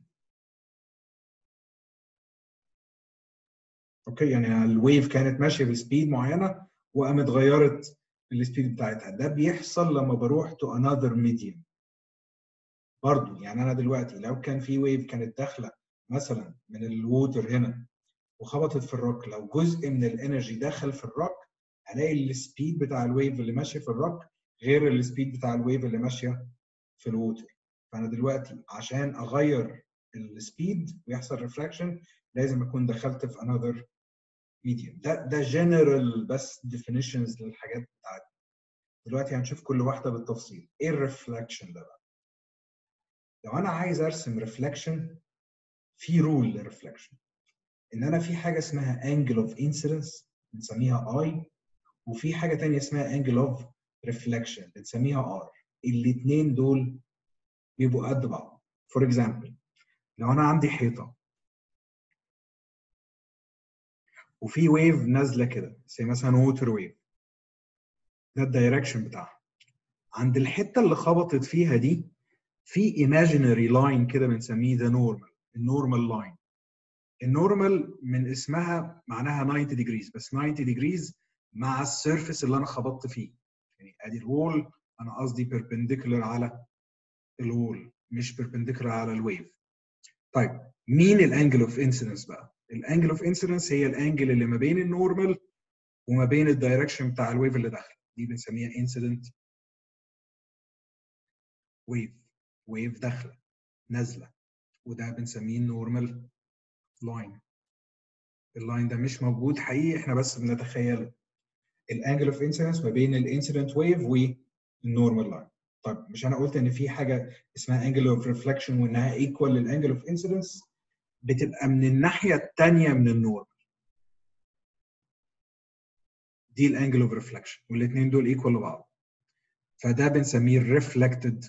Speaker 1: اوكي يعني الويف كانت ماشيه بسبيد معينه وقامت غيرت السبيد بتاعتها ده بيحصل لما بروح to another medium برضو يعني انا دلوقتي لو كان في ويف كانت داخله مثلا من الووتر هنا وخبطت في الروك لو جزء من الانرجي دخل في الروك هلاقي السبيد بتاع الويف اللي ماشيه في الروك غير السبيد بتاع الويف اللي ماشيه في الووتر فانا دلوقتي عشان اغير السبيد ويحصل ريفراكشن لازم اكون دخلت في another medium ده ده جنرال بس definitions للحاجات بتاعتي دلوقتي هنشوف كل واحده بالتفصيل ايه الريفلكشن ده بقى لو انا عايز ارسم ريفلكشن في رول للريفلكشن ان انا في حاجه اسمها angle of incidence بنسميها I وفي حاجه تانية اسمها angle of reflection بنسميها R الاثنين دول بيبقوا قد بعض فور اكزامبل لو انا عندي حيطه وفي ويف نازله كده زي مثلا ووتر ويف ده الدايركشن بتاعها عند الحته اللي خبطت فيها دي في imaginary line كده بنسميه ذا نورمال النورمال لاين النورمال من اسمها معناها 90 ديجريز بس 90 ديجريز مع السيرفيس اللي انا خبطت فيه يعني ادي الوول انا قصدي بيربنديكولار على الوول مش بيربنديكولار على الويف طيب مين الانجل اوف انسيدنس بقى الانجل اوف انسيدنس هي الانجل اللي ما بين النورمال وما بين الدايركشن بتاع الويف اللي داخل دي بنسميها انسيدنت ويف ويف داخله نازله وده بنسميه نورمال لاين اللاين ده مش موجود حقيقي احنا بس بنتخيله الانجل اوف انسيدنس ما بين الانسيدنت ويف والنورمال لاين طيب مش انا قلت ان في حاجه اسمها انجل اوف ريفلكشن وانها ايكوال للانجل اوف انسيدنس بتبقى من الناحيه الثانيه من النورمال دي الانجل اوف ريفلكشن والاثنين دول ايكوال لبعض فده بنسميه الريفلكتد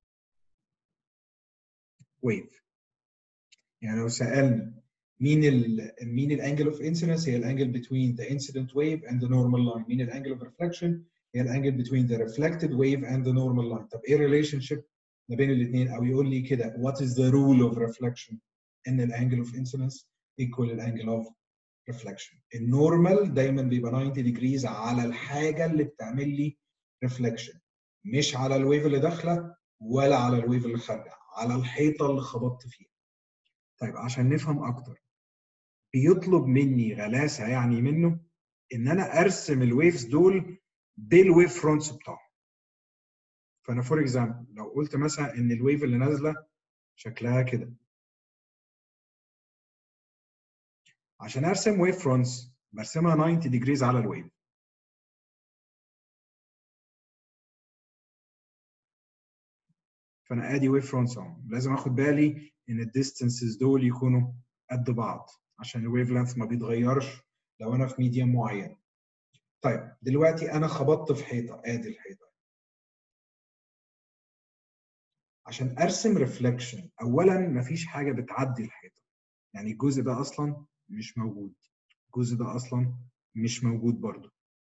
Speaker 1: ويف يعني لو سالنا مين ال مين الانجل اوف انسيدنس هي الانجل between the incident wave and the normal line مين الانجل اوف ريفلكشن هي الانجل between the reflected wave and the normal line طب ايه الريليشن شيب ما بين الاثنين او يقول لي كده what is the rule of reflection ان الانجل اوف انسيدنس equal الانجل اوف reflection النورمال دايما بيبقى 90 degrees على الحاجه اللي بتعمل لي reflection مش على الويف اللي داخله ولا على الويف اللي خارجه على الحيطه اللي خبطت فيها طيب عشان نفهم اكتر بيطلب مني غلاسه يعني منه ان انا ارسم الويفز دول بالويف فرونتس بتاعهم فانا فور اكزامبل لو قلت مثلا ان الويف اللي نازله شكلها كده عشان ارسم ويف فرونتس برسمها 90 ديجريز على الويف فانا ادي ويف فرونتس اهو لازم اخد بالي ان الديستنسز دول يكونوا قد بعض عشان الويف لينث ما بيتغيرش لو انا في ميديم معين طيب دلوقتي انا خبطت في حيطه ادي الحيطه عشان ارسم ريفلكشن اولا مفيش حاجه بتعدي الحيطه يعني الجزء ده اصلا مش موجود الجزء ده اصلا مش موجود برضو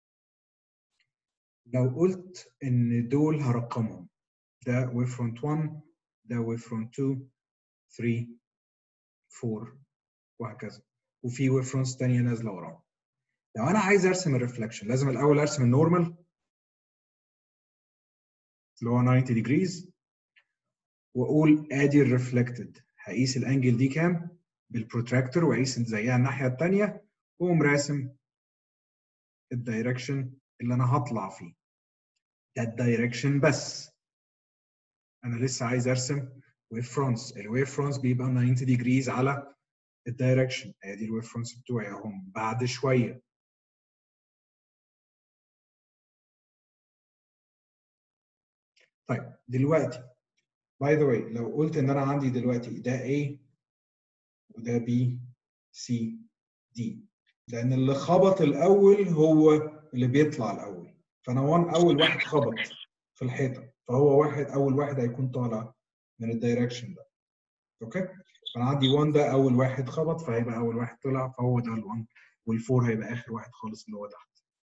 Speaker 1: لو قلت ان دول هرقمهم ده ويف فرونت 1 ده ويف فرونت 2 3 4 وهكذا وفي ويف فرونتس ثانيه نازله وراهم لو انا عايز ارسم الريفلكشن لازم الاول ارسم النورمال اللي هو 90 ديجريز واقول ادي الريفلكتد هقيس الانجل دي كام بالبروتراكتور واقيس زيها الناحيه الثانيه واقوم راسم الدايركشن اللي انا هطلع فيه ده الدايركشن بس انا لسه عايز ارسم ويف فرونتس الويف فرونتس بيبقى 90 ديجريز على الدايركشن ادي الويف فرونتس بتوعي اهم بعد شويه طيب دلوقتي باي ذا واي لو قلت ان انا عندي دلوقتي ده A وده B C D لان اللي خبط الاول هو اللي بيطلع الاول فانا 1 اول واحد خبط في الحيطه فهو واحد اول واحد هيكون طالع من الدايركشن ده اوكي فانا عندي 1 ده اول واحد خبط فهيبقى اول واحد طلع فهو ده ال1 وال4 هيبقى اخر واحد خالص اللي هو تحت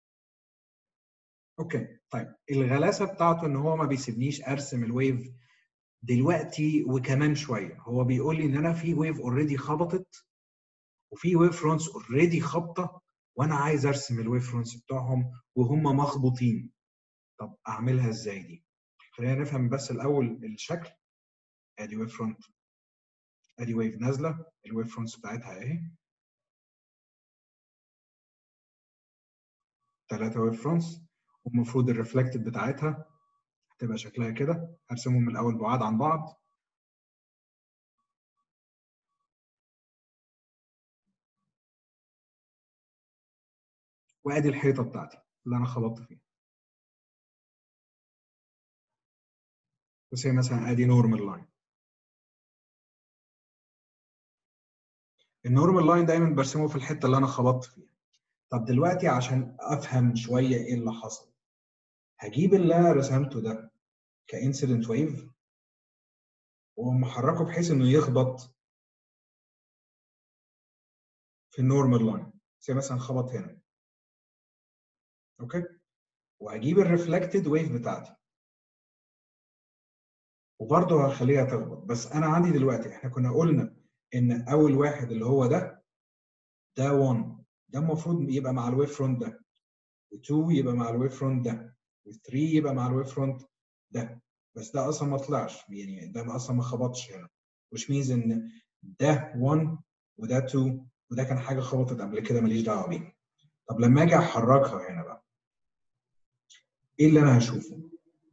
Speaker 1: اوكي طيب الغلاسه بتاعته ان هو ما بيسيبنيش ارسم الويف دلوقتي وكمان شويه هو بيقول لي ان انا في ويف اوريدي خبطت وفي ويف فرونتس اوريدي خابطه وانا عايز ارسم الويف فرونتس بتوعهم وهم مخبوطين طب اعملها ازاي دي خلينا نفهم بس الاول الشكل ادي ويف فرونت ادي ويف نازله الويف فرونتس بتاعتها اهي ثلاثه ويف فرونتس والمفروض الريفلكتد بتاعتها هتبقى شكلها كده هرسمهم من الاول بعاد عن بعض وادي الحيطه بتاعتي اللي انا خبطت فيها بس هي مثلا ادي نورمال لاين النورمال لاين دايما برسمه في الحته اللي انا خبطت فيها طب دلوقتي عشان افهم شويه ايه اللي حصل هجيب اللي انا رسمته ده كانسيدنت ويف واقوم محركه بحيث انه يخبط في النورمال لاين زي مثلا خبط هنا اوكي وهجيب الريفلكتد ويف بتاعتي وبرضه هخليها تخبط بس انا عندي دلوقتي احنا كنا قلنا ان اول واحد اللي هو ده ده 1 ده المفروض يبقى مع الويف فرونت ده و2 يبقى مع الويف فرونت ده و3 يبقى مع الويف فرونت ده بس ده اصلا ما طلعش يعني ده اصلا ما خبطش هنا which means ان ده 1 وده 2 وده كان حاجه خبطت قبل كده ماليش دعوه بيها طب لما اجي احركها هنا بقى ايه اللي انا هشوفه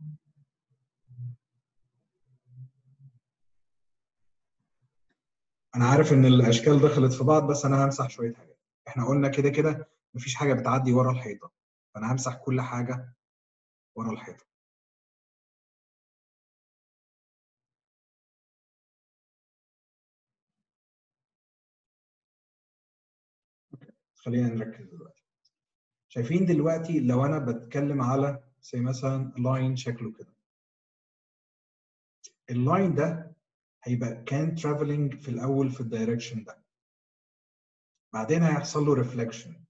Speaker 1: انا عارف ان الاشكال دخلت في بعض بس انا همسح شويه حاجات احنا قلنا كده كده مفيش حاجه بتعدي ورا الحيطه فانا همسح كل حاجه ورا الحيطه خلينا نركز دلوقتي شايفين دلوقتي لو انا بتكلم على زي مثلا لاين شكله كده اللاين ده هيبقى كان ترافلنج في الاول في الدايركشن ده بعدين هيحصل له ريفلكشن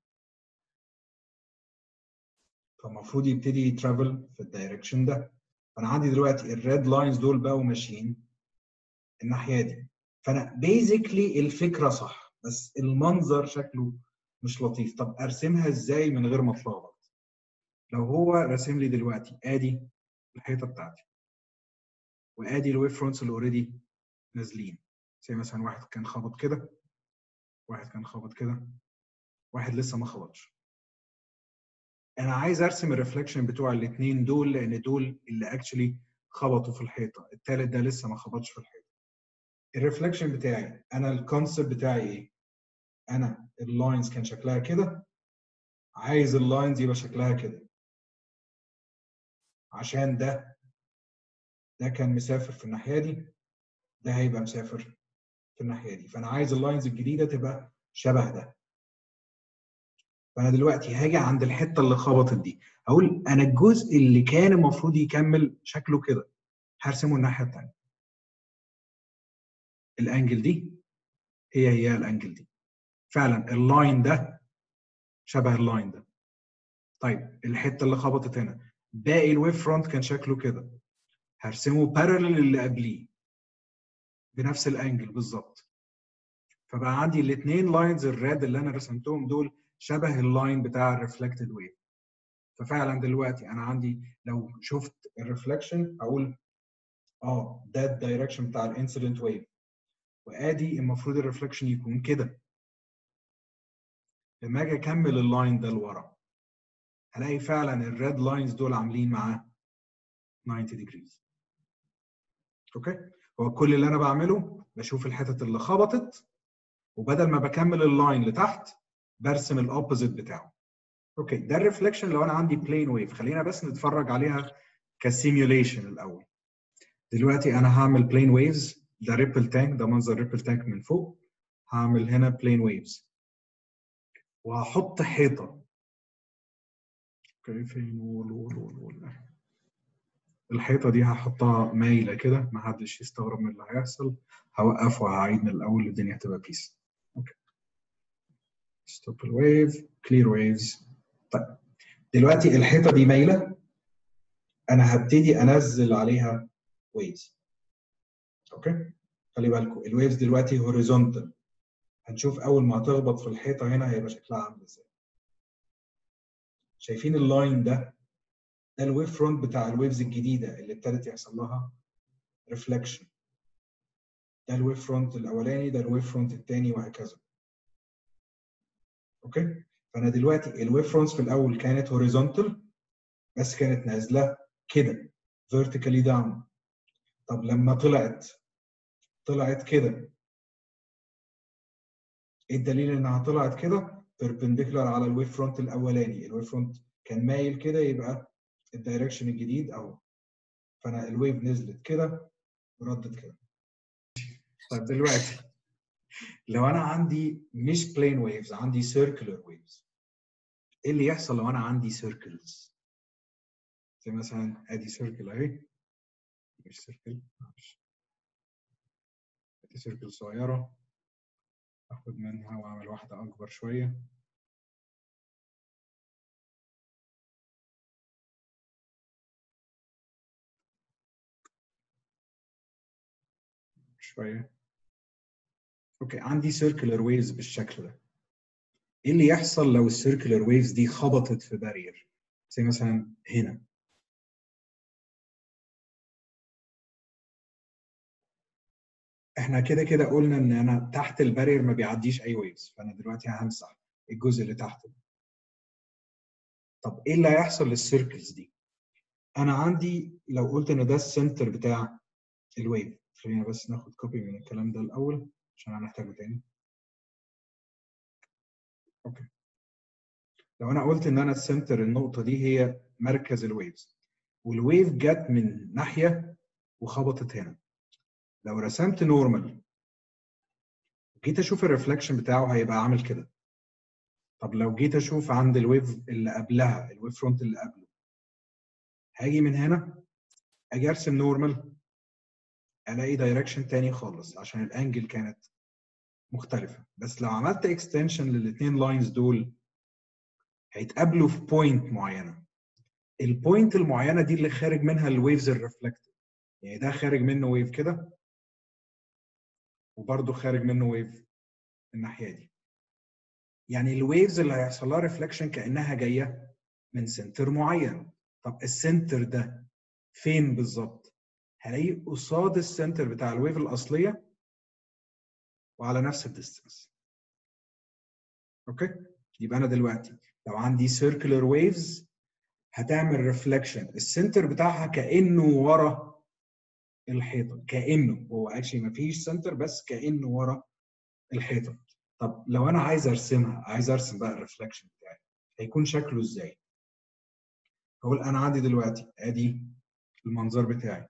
Speaker 1: فالمفروض يبتدي يترافل في الدايركشن ده فانا عندي دلوقتي الريد لاينز دول بقوا ماشيين الناحيه دي فانا بيزيكلي الفكره صح بس المنظر شكله مش لطيف طب ارسمها ازاي من غير ما اتلخبط لو هو راسم لي دلوقتي ادي الحيطه بتاعتي وادي الويف فرونتس اللي اوريدي نازلين زي مثلا واحد كان خبط كده واحد كان خبط كده واحد لسه ما خبطش انا عايز ارسم الريفلكشن بتوع الاثنين دول لان دول اللي اكشلي خبطوا في الحيطه الثالث ده لسه ما خبطش في الحيطه الريفلكشن بتاعي انا الكونسيبت بتاعي ايه انا اللاينز كان شكلها كده عايز اللاينز يبقى شكلها كده عشان ده ده كان مسافر في الناحيه دي ده هيبقى مسافر في الناحيه دي فانا عايز اللاينز الجديده تبقى شبه ده فانا دلوقتي هاجي عند الحته اللي خبطت دي اقول انا الجزء اللي كان المفروض يكمل شكله كده هرسمه الناحيه الثانيه الانجل دي هي هي الانجل دي فعلا اللاين ده شبه اللاين ده طيب الحته اللي خبطت هنا باقي الويف فرونت كان شكله كده هرسمه بارلل اللي قبليه بنفس الانجل بالظبط فبقى عندي الاثنين لاينز الريد اللي انا رسمتهم دول شبه اللاين بتاع الريفلكتد ويف ففعلا دلوقتي انا عندي لو شفت الريفلكشن اقول اه ده الدايركشن بتاع الانسيدنت ويف وادي المفروض الريفلكشن يكون كده لما اجي اكمل اللاين ده لورا هلاقي فعلا الريد لاينز دول عاملين معاه 90 degrees اوكي هو كل اللي انا بعمله بشوف الحتت اللي خبطت وبدل ما بكمل اللاين لتحت برسم الاوبوزيت بتاعه اوكي ده الريفلكشن لو انا عندي بلين ويف خلينا بس نتفرج عليها كسيميوليشن الاول دلوقتي انا هعمل بلين ويفز ده ريبل تانك ده منظر ريبل تانك من فوق هعمل هنا بلين ويفز وهحط حيطه اوكي فين وول وول وول وول الحيطه دي هحطها مايله كده ما حدش يستغرب من اللي هيحصل هوقف وهعيد من الاول الدنيا هتبقى بيس اوكي ستوب الويف كلير ويفز طيب دلوقتي الحيطه دي مايله انا هبتدي انزل عليها ويفز اوكي خلي بالكم الويفز دلوقتي هوريزونتال هنشوف اول ما هتخبط في الحيطه هنا هيبقى شكلها عامل ازاي شايفين اللاين ده ده الويف فرونت بتاع الويفز الجديده اللي ابتدت يحصل لها ريفلكشن ده الويف فرونت الاولاني ده الويف فرونت الثاني وهكذا اوكي فانا دلوقتي الويف فرونتس في الاول كانت هوريزونتال بس كانت نازله كده فيرتيكالي داون طب لما طلعت طلعت كده ايه الدليل انها طلعت كده بيربنديكولار على الويف فرونت الاولاني الويف فرونت كان مايل كده يبقى الدايركشن الجديد اهو فانا الويف نزلت كده وردت كده طيب دلوقتي لو انا عندي مش بلين ويفز عندي سيركلر ويفز ايه اللي يحصل لو انا عندي سيركلز زي مثلا ادي سيركل اهي مش سيركل معلش ادي سيركل صغيره اخد منها واعمل واحده اكبر شويه شويه اوكي عندي سيركلر ويفز بالشكل ده ايه اللي يحصل لو السيركلر ويفز دي خبطت في بارير زي مثلا هنا احنا كده كده قلنا ان انا تحت البارير ما بيعديش اي ويفز فانا دلوقتي همسح الجزء اللي تحت ده طب ايه اللي هيحصل للسيركلز دي انا عندي لو قلت ان ده السنتر بتاع الويف خلينا بس ناخد كوبي من الكلام ده الاول عشان هنحتاجه تاني اوكي لو انا قلت ان انا السنتر النقطه دي هي مركز الويفز والويف جت من ناحيه وخبطت هنا لو رسمت نورمال جيت اشوف الريفلكشن بتاعه هيبقى عامل كده طب لو جيت اشوف عند الويف اللي قبلها الويف فرونت اللي قبله هاجي من هنا اجي ارسم نورمال الاقي دايركشن تاني خالص عشان الانجل كانت مختلفه بس لو عملت اكستنشن للاثنين لاينز دول هيتقابلوا في بوينت معينه البوينت المعينه دي اللي خارج منها الويفز الريفلكتد يعني ده خارج منه ويف كده وبرده خارج منه ويف الناحيه دي يعني الويفز اللي هيحصل لها ريفلكشن كانها جايه من سنتر معين طب السنتر ده فين بالظبط هلاقيه قصاد السنتر بتاع الويف الاصليه وعلى نفس الديستنس اوكي يبقى انا دلوقتي لو عندي سيركلر ويفز هتعمل ريفلكشن السنتر بتاعها كانه ورا الحيطه كانه هو اكشلي ما فيش سنتر بس كانه ورا الحيطه طب لو انا عايز ارسمها عايز ارسم بقى الريفلكشن بتاعي هيكون شكله ازاي هقول انا عندي دلوقتي ادي المنظر بتاعي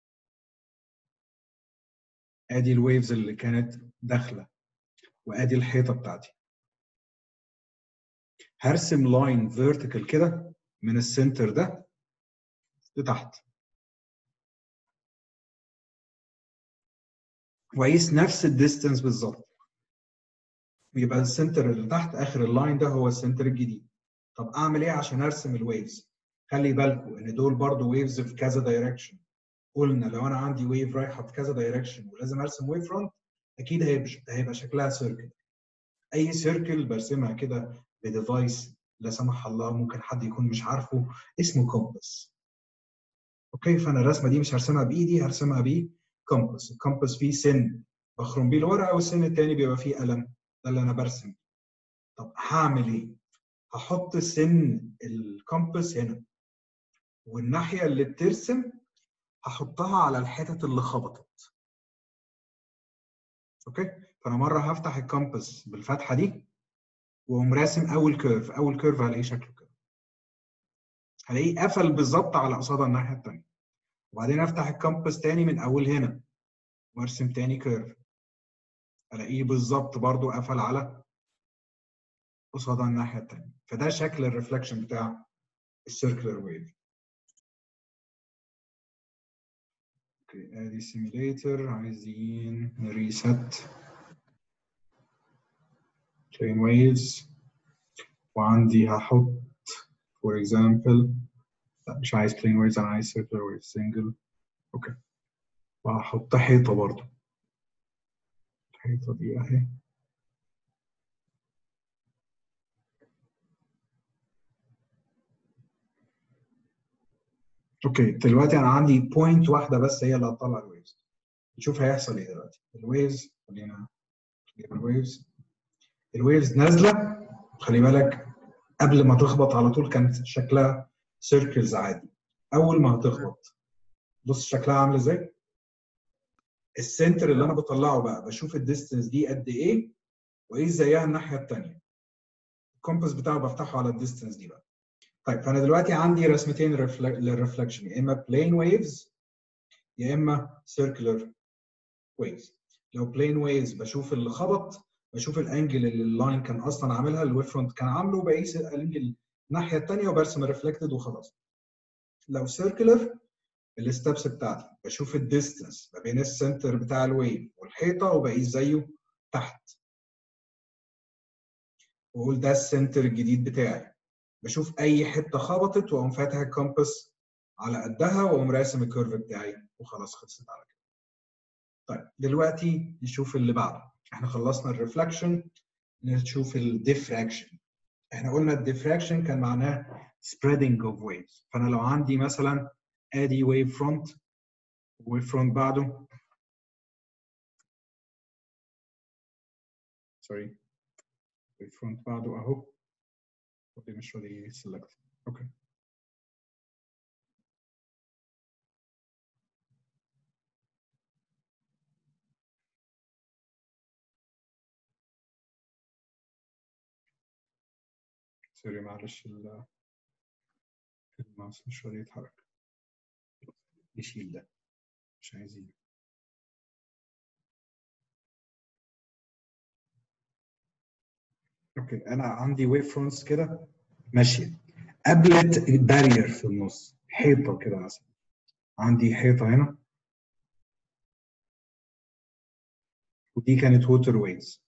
Speaker 1: ادي الويفز اللي كانت داخله وادي الحيطه بتاعتي هرسم لاين فيرتيكال كده من السنتر ده لتحت واقيس نفس الديستنس بالظبط يبقى السنتر اللي تحت اخر اللاين ده هو السنتر الجديد طب اعمل ايه عشان ارسم الويفز خلي بالكم ان دول برضو ويفز في كذا دايركشن قلنا لو انا عندي ويف رايحه في كذا دايركشن ولازم ارسم ويف فرونت اكيد هيبقى هيبقى شكلها سيركل اي سيركل برسمها كده بديفايس لا سمح الله ممكن حد يكون مش عارفه اسمه كومباس اوكي فانا الرسمه دي مش هرسمها بايدي هرسمها بيه كومباس الكومباس فيه سن بخرم بيه الورقه والسن الثاني بيبقى فيه قلم ده اللي انا برسم طب هعمل ايه هحط سن الكومباس هنا والناحيه اللي بترسم هحطها على الحتت اللي خبطت اوكي فانا مره هفتح الكومباس بالفتحه دي واقوم راسم اول كيرف اول كيرف هلاقيه شكله كده هلاقيه قفل بالظبط على قصادها الناحيه الثانيه وبعدين افتح الكومباس تاني من اول هنا وارسم تاني كيرف الاقيه بالظبط برضو قفل على قصادها الناحيه الثانيه فده شكل الريفلكشن بتاع السيركلر ويف اوكي ادي سيميليتر عايزين نريست plane waves وعندي هحط for example لا مش عايز plane waves انا عايز circular wave single اوكي وهحط حيطه برضو الحيطه دي اهي اوكي دلوقتي انا عندي بوينت واحده بس هي اللي هتطلع الويفز نشوف هيحصل ايه دلوقتي الويفز خلينا نجيب الويفز الويفز نازله خلي بالك قبل ما تخبط على طول كانت شكلها سيركلز عادي اول ما هتخبط بص شكلها عامل ازاي السنتر اللي انا بطلعه بقى بشوف الديستنس دي قد ايه وايه زيها الناحيه الثانيه الكومباس بتاعه بفتحه على الديستنس دي بقى طيب فانا دلوقتي عندي رسمتين للرفلكشن يا اما بلين ويفز يا اما سيركلر ويفز لو بلين ويفز بشوف اللي خبط بشوف الانجل اللي اللاين كان اصلا عاملها الويف فرونت كان عامله بقيس الانجل الناحيه الثانيه وبرسم الريفلكتد وخلاص لو سيركلر الستبس بتاعتي بشوف الديستنس ما بين السنتر بتاع الويف والحيطه وبقيس زيه تحت واقول ده السنتر الجديد بتاعي بشوف اي حته خبطت واقوم فاتح الكومباس على قدها واقوم راسم الكيرف بتاعي وخلاص خلصت على كده طيب دلوقتي نشوف اللي بعده احنا خلصنا الريفلكشن نشوف الديفراكشن احنا قلنا الديفراكشن كان معناه spreading of waves فانا لو عندي مثلا ادي wave front wave front بعده سوري wave front بعده اهو اوكي مش راضي select اوكي سوري معلش ال- الماوس مش راضي يتحرك نشيل ده مش عايزين اوكي انا عندي ويف فرونتس كده ماشيه قابلت بارير في النص حيطه كده مثلا عندي حيطه هنا ودي كانت ووتر ويز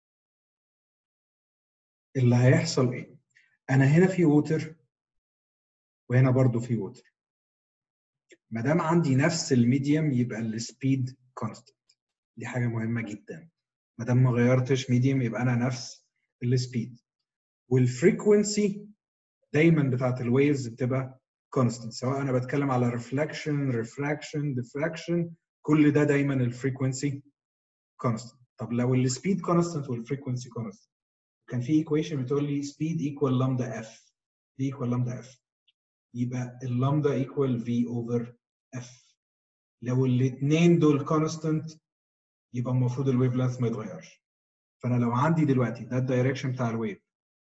Speaker 1: اللي هيحصل ايه انا هنا في ووتر وهنا برضو في ووتر ما دام عندي نفس الميديم يبقى السبيد كونستنت دي حاجه مهمه جدا ما دام ما غيرتش ميديم يبقى انا نفس السبيد والفريكونسي دايما بتاعت الويفز بتبقى كونستنت سواء انا بتكلم على ريفلكشن ريفراكشن ديفراكشن كل ده دايما الفريكونسي كونستنت طب لو السبيد كونستنت والفريكونسي كونستنت كان في ايكويشن بتقول لي سبيد ايكوال لامدا اف دي ايكوال لامدا اف يبقى اللامدا ايكوال في اوفر اف لو الاثنين دول كونستنت يبقى المفروض الويف لينث ما يتغيرش فانا لو عندي دلوقتي ده الدايركشن بتاع الويف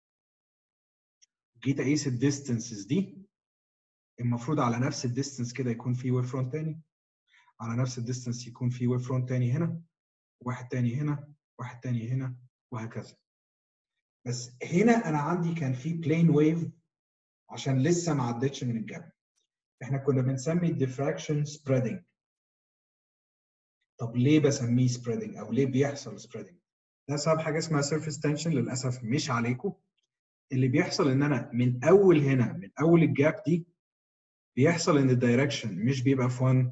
Speaker 1: جيت اقيس الديستنسز دي المفروض على نفس الديستنس كده يكون في ويف فرونت تاني على نفس الديستنس يكون في ويف فرونت تاني هنا واحد تاني هنا واحد تاني هنا وهكذا بس هنا انا عندي كان في بلين ويف عشان لسه ما عدتش من الجبل احنا كنا بنسمي الديفراكشن سبريدنج طب ليه بسميه سبريدنج او ليه بيحصل سبريدنج ده سبب حاجه اسمها سيرفيس تنشن للاسف مش عليكم اللي بيحصل ان انا من اول هنا من اول الجاب دي بيحصل ان الدايركشن مش بيبقى في وان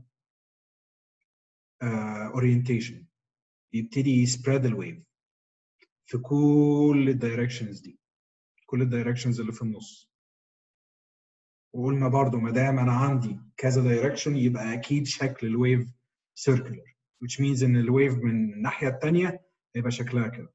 Speaker 1: اورينتيشن يبتدي يسبريد الويف في كل الدايركشنز دي كل الدايركشنز اللي في النص وقلنا برضو ما دام انا عندي كذا دايركشن يبقى اكيد شكل الويف سيركلر which means ان الويف من الناحيه الثانيه هيبقى شكلها كده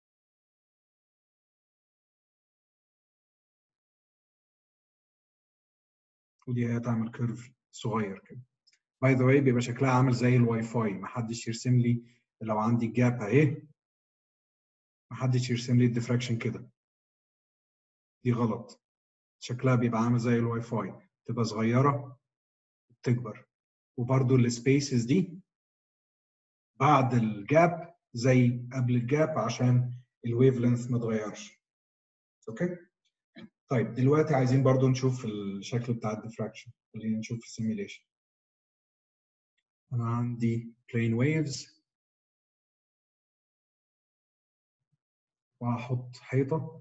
Speaker 1: ودي هتعمل كيرف صغير كده باي ذا واي بيبقى شكلها عامل زي الواي فاي محدش يرسم لي لو عندي جاب اهي محدش يرسم لي الديفراكشن كده دي غلط شكلها بيبقى عامل زي الواي فاي تبقى صغيره تكبر وبرده السبيسز دي بعد الجاب زي قبل الجاب عشان الويف لينث ما اتغيرش اوكي طيب دلوقتي عايزين برضو نشوف الشكل بتاع الديفراكشن خلينا نشوف السيميليشن انا عندي plane waves وهحط حيطه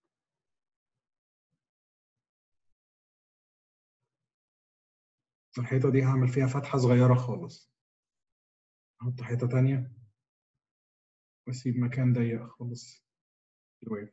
Speaker 1: الحيطه دي هعمل فيها فتحه صغيره خالص احط حيطه تانية واسيب مكان ضيق خالص الويف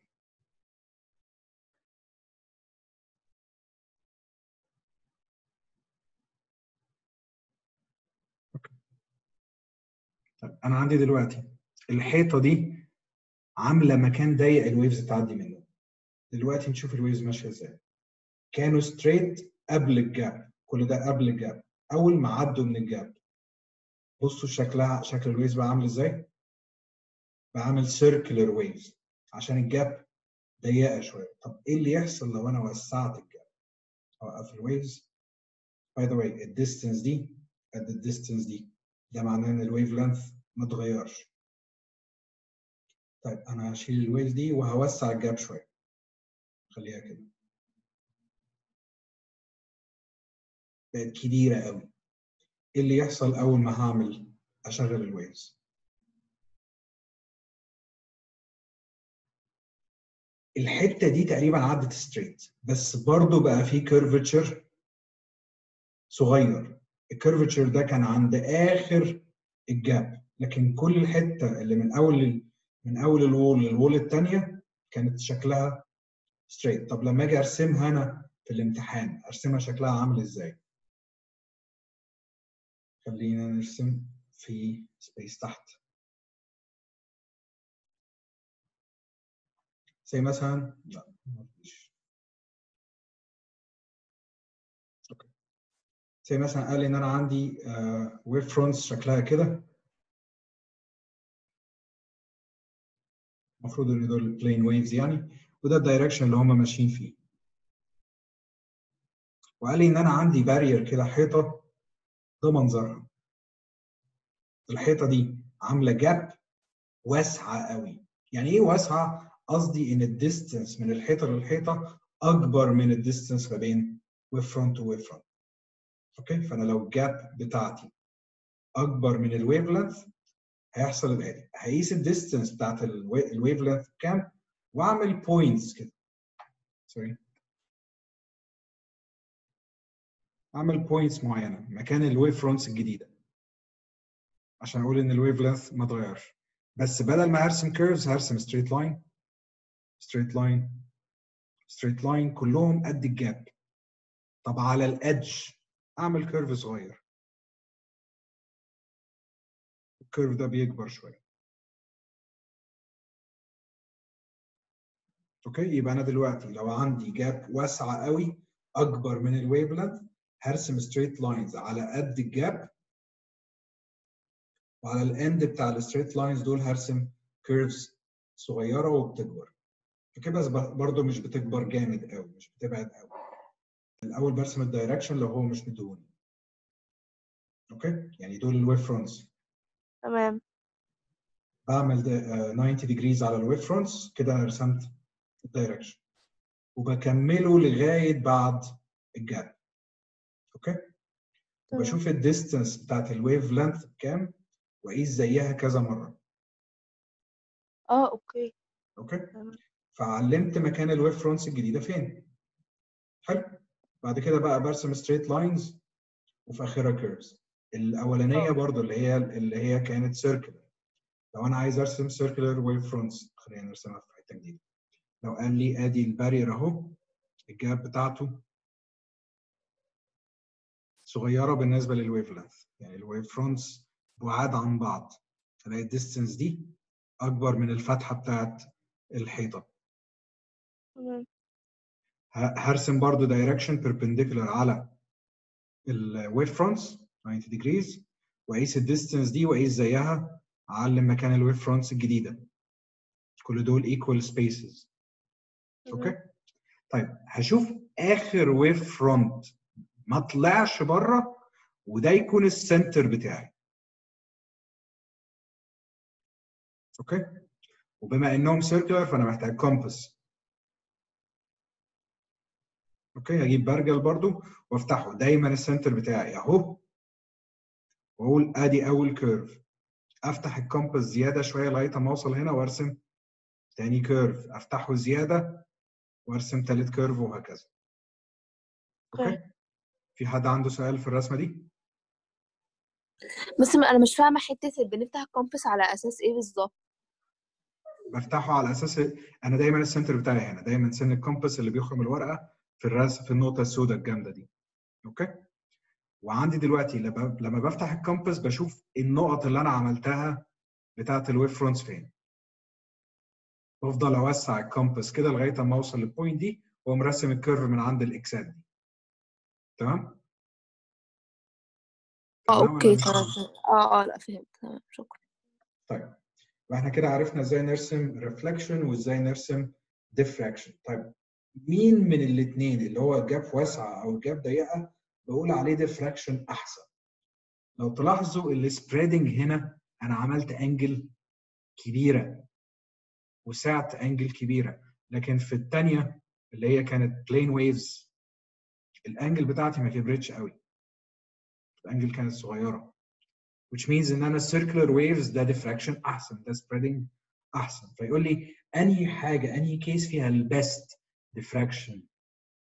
Speaker 1: طيب انا عندي دلوقتي الحيطه دي عامله مكان ضيق الويفز تعدي منه دلوقتي نشوف الويفز ماشيه ازاي كانوا ستريت قبل الجاب كل ده قبل الجاب اول ما عدوا من الجاب بصوا شكلها شكل الويفز بقى عامل ازاي بقى عامل سيركلر ويفز عشان الجاب ضيقه شويه طب ايه اللي يحصل لو انا وسعت الجاب اوقف الويفز باي ذا واي الديستنس دي قد الديستنس دي ده معناه ان الويف لينث ما اتغيرش طيب انا هشيل الويف دي وهوسع الجاب شويه خليها كده بقت كبيره قوي ايه اللي يحصل اول ما هعمل اشغل الويفز الحته دي تقريبا عدت ستريت بس برضو بقى في كيرفتشر صغير الكيرفتشر ده كان عند اخر الجاب لكن كل الحته اللي من اول من اول الوول للوول الثانيه كانت شكلها ستريت طب لما اجي ارسمها انا في الامتحان ارسمها شكلها عامل ازاي خلينا نرسم في سبيس تحت زي مثلا لا مفيش اوكي زي مثلا قال لي ان انا عندي ويف فرونتس شكلها كده المفروض ان دول بلين ويفز يعني وده الدايركشن اللي هم ماشيين فيه وقال لي ان انا عندي بارير كده حيطه ده منظرها الحيطه دي عامله جاب واسعه قوي يعني ايه واسعه قصدي ان الديستنس من الحيطه للحيطه اكبر من الديستنس ما بين ويف فرونت وويف فرونت اوكي فانا لو الجاب بتاعتي اكبر من الويف لينث هيحصل الاتي هقيس الديستنس بتاعت الويف لينث كام واعمل بوينتس كده سوري اعمل بوينتس معينه مكان الويف فرونتس الجديده عشان اقول ان الويف لينث ما اتغيرش بس بدل ما ارسم كيرفز هرسم ستريت لاين ستريت لاين ستريت لاين كلهم قد الجاب طب على الادج اعمل كيرف صغير الكيرف ده بيكبر شويه اوكي يبقى انا دلوقتي لو عندي جاب واسعه قوي اكبر من الويف لينث هرسم ستريت لاينز على قد الجاب وعلى الاند بتاع الستريت لاينز دول هرسم كيرفز صغيره وبتكبر اوكي بس برضه مش بتكبر جامد قوي مش بتبعد قوي الاول برسم الدايركشن لو هو مش مديهوني اوكي يعني دول الويف فرونتس
Speaker 3: تمام
Speaker 1: بعمل 90 ديجريز على الويف فرونتس كده انا رسمت الدايركشن وبكمله لغايه بعد الجاب اوكي وبشوف الديستنس بتاعت الويف لينث بكام واقيس زيها كذا مره
Speaker 3: اه اوكي
Speaker 1: اوكي
Speaker 3: تمام
Speaker 1: فعلمت مكان الويف فرونتس الجديده فين حلو بعد كده بقى برسم ستريت لاينز وفي اخرها كيرفز الاولانيه
Speaker 3: اه.
Speaker 1: برضو اللي هي اللي هي كانت سيركلر لو انا عايز ارسم سيركلر ويف فرونتس خلينا نرسمها في حته جديده لو قال لي ادي البارير اهو الجاب بتاعته صغيره بالنسبه للويف لينث يعني الويف فرونتس بعاد عن بعض فلاقي الديستنس دي اكبر من الفتحه بتاعت الحيطه
Speaker 3: تمام
Speaker 1: ه- هرسم برضو دايركشن بيربنديكولار على الويف فرونتس 90 ديجريز واقيس الديستنس دي واقيس زيها اعلم مكان الويف فرونتس الجديده كل دول ايكوال سبيسز
Speaker 3: تمام
Speaker 1: اوكي طيب هشوف اخر ويف فرونت ما طلعش بره وده يكون السنتر بتاعي اوكي وبما انهم سيركلر فانا محتاج كومباس اوكي هجيب برجل برضو وافتحه دايما السنتر بتاعي اهو واقول ادي اول كيرف افتح الكومباس زياده شويه لغايه ما اوصل هنا وارسم تاني كيرف افتحه زياده وارسم تالت كيرف وهكذا اوكي في حد عنده سؤال في الرسمه دي
Speaker 3: بس ما- انا مش فاهمه حته اللي بنفتح الكومباس على اساس ايه بالظبط
Speaker 1: بفتحه على اساس انا دايما السنتر بتاعي هنا دايما سن الكومباس اللي بيخرم الورقه في الرسم في النقطه السوداء الجامده دي اوكي وعندي دلوقتي لما لما بفتح الكومباس بشوف النقط اللي انا عملتها بتاعه الويف فرونتس فين بفضل اوسع الكومباس كده لغايه اما اوصل للبوينت دي واقوم راسم الكيرف من عند الاكسات دي تمام
Speaker 3: اه
Speaker 1: تمام
Speaker 3: اوكي
Speaker 1: ولا مش
Speaker 3: تمام
Speaker 1: فاهم؟
Speaker 3: فهمت. اه اه لا فهمت تمام شكرا
Speaker 1: طيب واحنا كده عرفنا ازاي نرسم ريفلكشن وازاي نرسم ديفراكشن طيب مين من الاثنين اللي هو الجاب واسعه او الجاب ضيقه بقول عليه ديفراكشن احسن لو تلاحظوا السبريدنج هنا انا عملت انجل كبيره وسعت انجل كبيره لكن في الثانيه اللي هي كانت بلين ويفز الانجل بتاعتي ما كبرتش قوي الانجل كانت صغيره which means ان انا circular waves ده diffraction احسن ده spreading احسن فيقول لي انهي حاجه انهي كيس فيها البست diffraction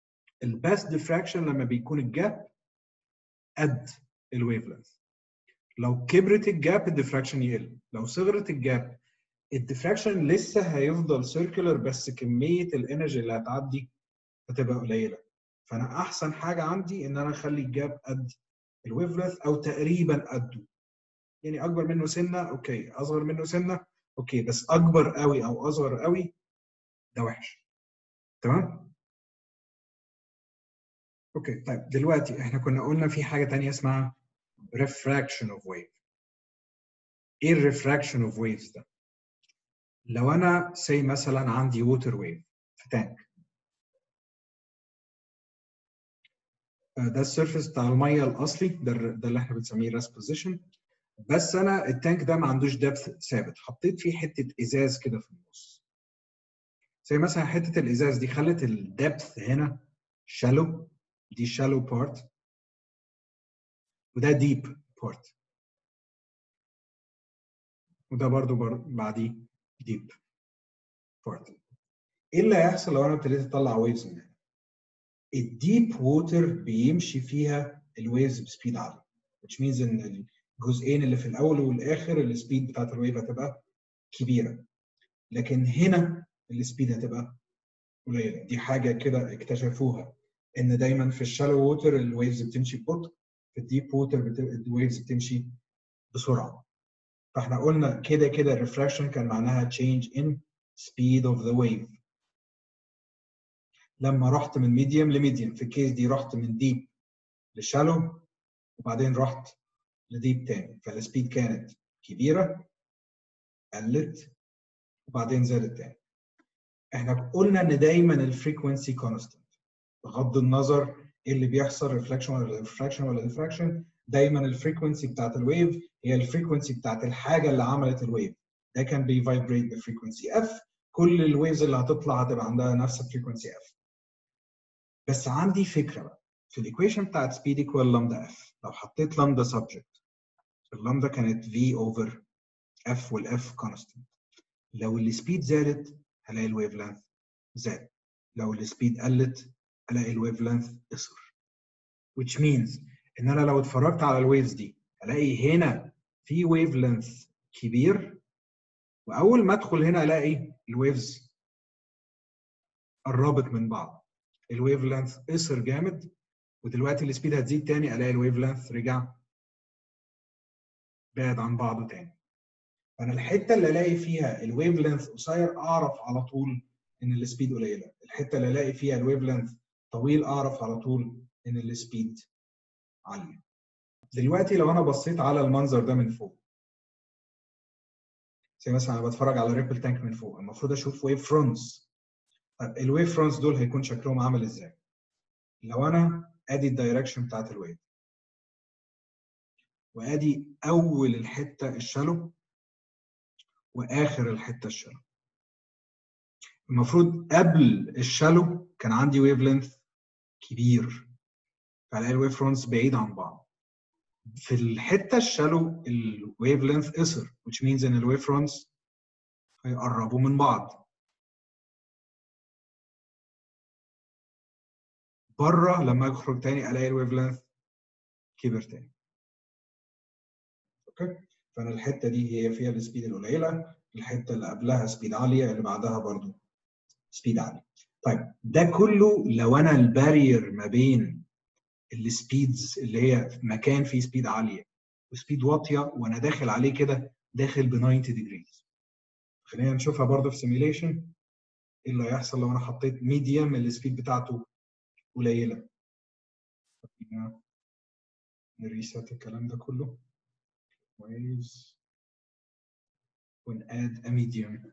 Speaker 1: البست diffraction لما بيكون الجاب قد الويف لينث لو كبرت الجاب الديفراكشن يقل لو صغرت الجاب الديفراكشن لسه هيفضل سيركلر بس كميه الانرجي اللي هتعدي هتبقى قليله فانا احسن حاجه عندي ان انا اخلي الجاب قد الويف لينث او تقريبا قده يعني اكبر منه سنه اوكي اصغر منه سنه اوكي بس اكبر قوي او اصغر قوي ده وحش تمام اوكي طيب دلوقتي احنا كنا قلنا في حاجه تانية اسمها refraction of wave ايه الريفراكشن اوف waves ده لو انا say مثلا عندي ووتر ويف في تانك ده السيرفيس بتاع الميه الاصلي ده ده اللي احنا بنسميه ريست بوزيشن بس انا التانك ده ما عندوش دبث ثابت حطيت فيه حته ازاز كده في النص زي مثلا حته الازاز دي خلت الدبث هنا شالو دي شالو بارت وده ديب بارت وده برضو, برضو بعديه ديب بارت ايه اللي هيحصل لو انا ابتديت اطلع ويفز من هنا الديب ووتر بيمشي فيها الويفز بسبيد عالي which means ان الجزئين اللي في الاول والاخر السبيد بتاعت الويف هتبقى كبيره لكن هنا السبيد هتبقى قليله دي حاجه كده اكتشفوها ان دايما في الشالو ووتر الويفز بتمشي ببطء في الديب ووتر الويفز بتمشي بسرعه فاحنا قلنا كده كده الريفراكشن كان معناها change in speed of the wave لما رحت من ميديوم لميديوم في الكيس دي رحت من ديب لشالو وبعدين رحت لديب تاني فالسبيد كانت كبيره قلت وبعدين زادت تاني احنا قلنا ان دايما الفريكونسي كونستنت بغض النظر ايه اللي بيحصل ريفلكشن ولا ريفراكشن ولا ديفراكشن دايما الفريكونسي بتاعت الويف هي الفريكونسي بتاعت الحاجه اللي عملت الويف ده كان بيفايبريت بفريكونسي اف كل الويفز اللي هتطلع هتبقى عندها نفس الفريكونسي اف بس عندي فكره بقى في الايكويشن بتاعت سبيد ايكوال لامدا اف لو حطيت لامدا سبجكت اللامدا كانت في اوفر اف والاف كونستنت لو السبيد زادت هلاقي الويف لينث زاد لو السبيد قلت هلاقي الويف لينث قصر which means ان انا لو اتفرجت على الويفز دي الاقي هنا في ويف لينث كبير واول ما ادخل هنا الاقي الويفز قربت من بعض الويف لينث قصر جامد ودلوقتي السبيد هتزيد تاني الاقي الويف لينث رجع بعد عن بعضه تاني فانا الحته اللي الاقي فيها الويف لينث قصير اعرف على طول ان السبيد قليله الحته اللي الاقي فيها الويف لينث طويل اعرف على طول ان السبيد عاليه دلوقتي لو انا بصيت على المنظر ده من فوق زي مثلا انا بتفرج على ريبل تانك من فوق المفروض اشوف ويف فرونتس طب الويف فرونتس دول هيكون شكلهم عامل ازاي لو انا ادي الدايركشن بتاعت الويف وادي اول الحته الشالو واخر الحته الشالو المفروض قبل الشالو كان عندي ويف لينث كبير فالاقي الويف فرونتس بعيد عن بعض في الحته الشالو الويف لينث قصر which means ان الويف فرونتس هيقربوا من بعض بره لما اخرج تاني الاقي الويف لينث كبر تاني اوكي فانا الحته دي هي فيها السبيد القليله الحته اللي قبلها سبيد عاليه اللي بعدها برضو سبيد عالي طيب ده كله لو انا البارير ما بين السبيدز اللي هي في مكان فيه سبيد عاليه وسبيد واطيه وانا داخل عليه كده داخل ب 90 ديجريز خلينا نشوفها برضو في سيميليشن ايه اللي هيحصل لو انا حطيت ميديم السبيد بتاعته قليله نريست الكلام ده كله waves and add a medium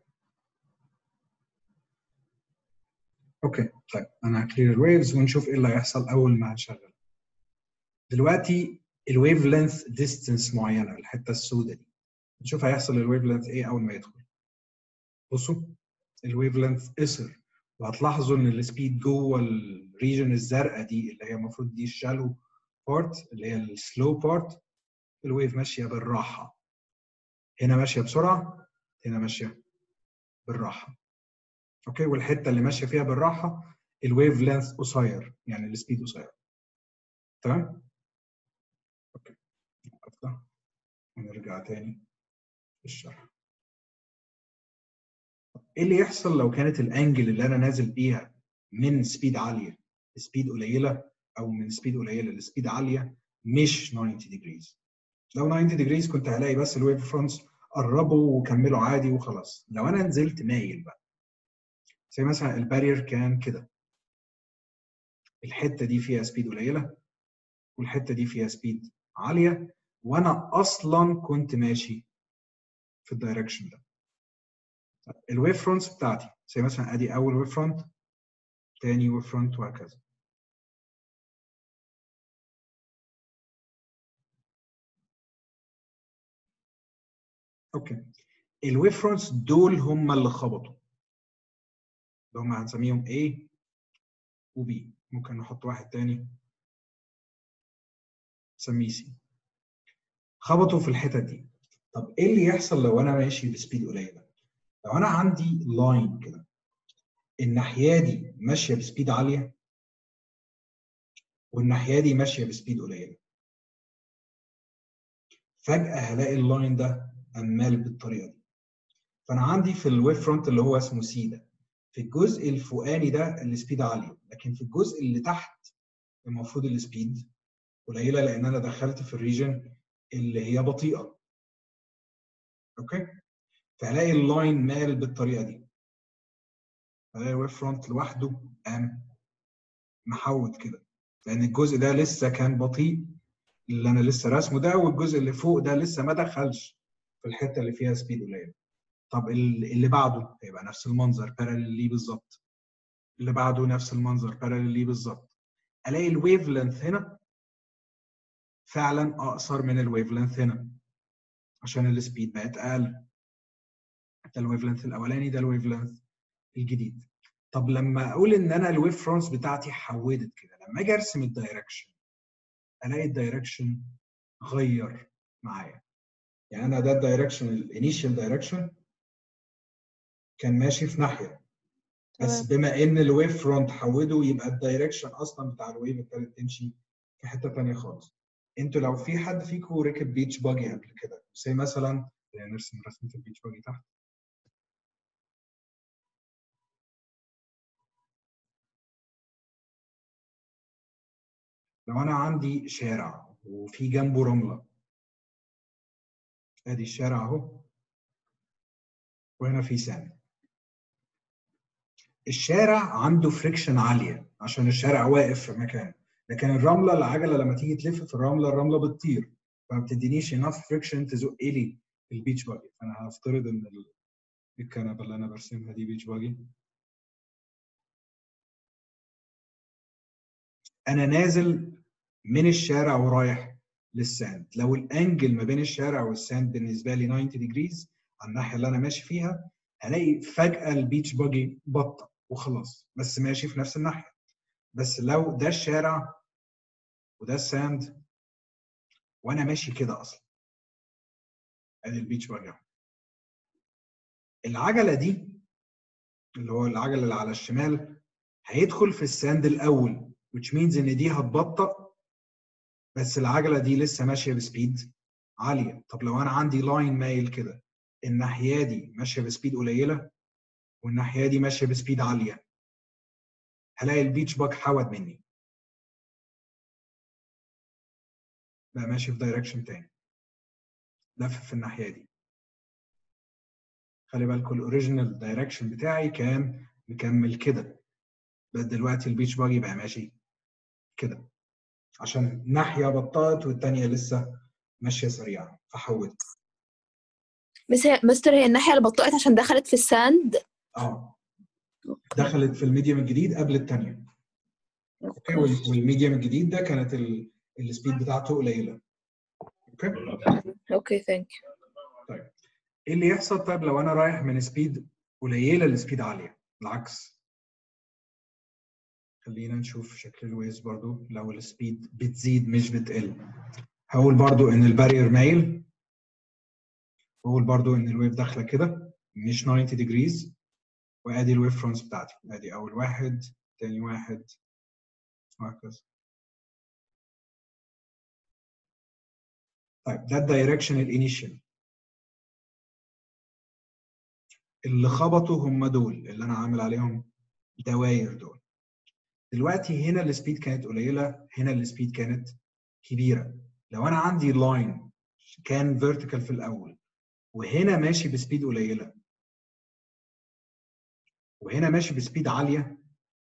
Speaker 1: اوكي طيب انا هكلير الويفز ونشوف ايه اللي هيحصل اول ما هنشغل دلوقتي الويف لينث ديستنس معينه الحته السوداء دي نشوف هيحصل الويف لينث ايه اول ما يدخل بصوا الويف لينث قصر وهتلاحظوا ان السبيد جوه الريجن الزرقاء دي اللي هي المفروض دي الشالو بارت اللي هي السلو بارت الويف ماشيه بالراحه هنا ماشيه بسرعه هنا ماشيه بالراحه اوكي والحته اللي ماشيه فيها بالراحه الويف لينث قصير يعني السبيد قصير تمام اوكي ونرجع تاني للشرح ايه اللي يحصل لو كانت الانجل اللي انا نازل بيها من سبيد عاليه لسبيد قليله او من سبيد قليله لسبيد عاليه مش 90 ديجريز لو 90 ديجريز كنت هلاقي بس الويف فرونتس قربوا وكملوا عادي وخلاص لو انا نزلت مايل بقى زي مثلا البارير كان كده الحته دي فيها سبيد قليله والحته دي فيها سبيد عاليه وانا اصلا كنت ماشي في الدايركشن ده الويف فرونتس بتاعتي زي مثلا ادي اول ويف فرونت تاني ويف فرونت وهكذا اوكي الويف فرونتس دول هم اللي خبطوا اللي هم هنسميهم A و B ممكن نحط واحد تاني نسميه C خبطوا في الحتت دي طب ايه اللي يحصل لو انا ماشي بسبيد قليله لو انا عندي لاين كده الناحيه دي ماشيه بسبيد عاليه والناحيه دي ماشيه بسبيد قليله فجاه هلاقي اللاين ده عمال بالطريقه دي فانا عندي في الويف فرونت اللي هو اسمه سي ده في الجزء الفوقاني ده السبيد عاليه لكن في الجزء اللي تحت المفروض السبيد قليله لان انا دخلت في الريجن اللي هي بطيئه اوكي فهلاقي اللاين مال بالطريقه دي هلاقي الويف فرونت لوحده قام محود كده لان الجزء ده لسه كان بطيء اللي انا لسه راسمه ده والجزء اللي فوق ده لسه ما دخلش في الحته اللي فيها سبيد قليل طب اللي بعده هيبقى نفس المنظر باراليل ليه بالظبط اللي بعده نفس المنظر باراليل ليه بالظبط الاقي الويف لينث هنا فعلا اقصر من الويف لينث هنا عشان السبيد بقت اقل ده الويف لينث الاولاني ده الويف لينث الجديد طب لما اقول ان انا الويف فرونس بتاعتي حودت كده لما اجي ارسم الدايركشن الاقي الدايركشن غير معايا يعني انا ده الدايركشن الانيشال دايركشن كان ماشي في ناحيه بس بما ان الويف فرونت حوده يبقى الدايركشن اصلا بتاع الويف ابتدت تمشي في حته ثانيه خالص انتوا لو في حد فيكم ركب بيتش باجي قبل كده زي مثلا نرسم رسمه البيتش باجي تحت لو انا عندي شارع وفي جنبه رمله ادي الشارع اهو وهنا في ساند الشارع عنده فريكشن عاليه عشان الشارع واقف في مكانه لكن الرمله العجله لما تيجي تلف في الرمله الرمله بتطير فما بتدينيش انف فريكشن تزق لي البيتش باجي فانا هفترض ان الكنبه اللي انا برسمها دي بيتش باجي انا نازل من الشارع ورايح للساند لو الانجل ما بين الشارع والساند بالنسبه لي 90 ديجريز على الناحيه اللي انا ماشي فيها هلاقي فجاه البيتش باجي بطأ وخلاص بس ماشي في نفس الناحيه بس لو ده الشارع وده الساند وانا ماشي كده اصلا ادي البيتش باجي اهو العجله دي اللي هو العجله اللي على الشمال هيدخل في الساند الاول which means ان دي هتبطأ بس العجله دي لسه ماشيه بسبيد عاليه طب لو انا عندي لاين مايل كده الناحيه دي ماشيه بسبيد قليله والناحيه دي ماشيه بسبيد عاليه هلاقي البيتش باك حود مني بقى ماشي في دايركشن تاني لف في الناحيه دي خلي بالكم الاوريجينال دايركشن بتاعي كان مكمل كده بس دلوقتي البيتش باجي بقى ماشي كده عشان ناحيه بطأت والتانيه لسه ماشيه سريعه فحودت
Speaker 3: بس هي مستر هي الناحية اللي بطأت عشان دخلت في الساند
Speaker 1: اه دخلت في الميديوم الجديد قبل الثانيه اوكي وال- والميديوم الجديد ده كانت ال- السبيد بتاعته قليله اوكي
Speaker 3: اوكي ثانك
Speaker 1: ايه اللي يحصل طيب لو انا رايح من سبيد قليله لسبيد عاليه العكس خلينا نشوف شكل الويز برضو لو السبيد بتزيد مش بتقل هقول برضو ان البارير مايل واقول برضو ان الويف داخله كده مش 90 ديجريز وادي الويف فرونس بتاعتي ادي اول واحد تاني واحد وهكذا طيب ده الدايركشن الانيشال اللي خبطوا هم دول اللي انا عامل عليهم دواير دول دلوقتي هنا السبيد كانت قليله هنا السبيد كانت كبيره لو انا عندي لاين كان فيرتيكال في الاول وهنا ماشي بسبيد قليله وهنا ماشي بسبيد عاليه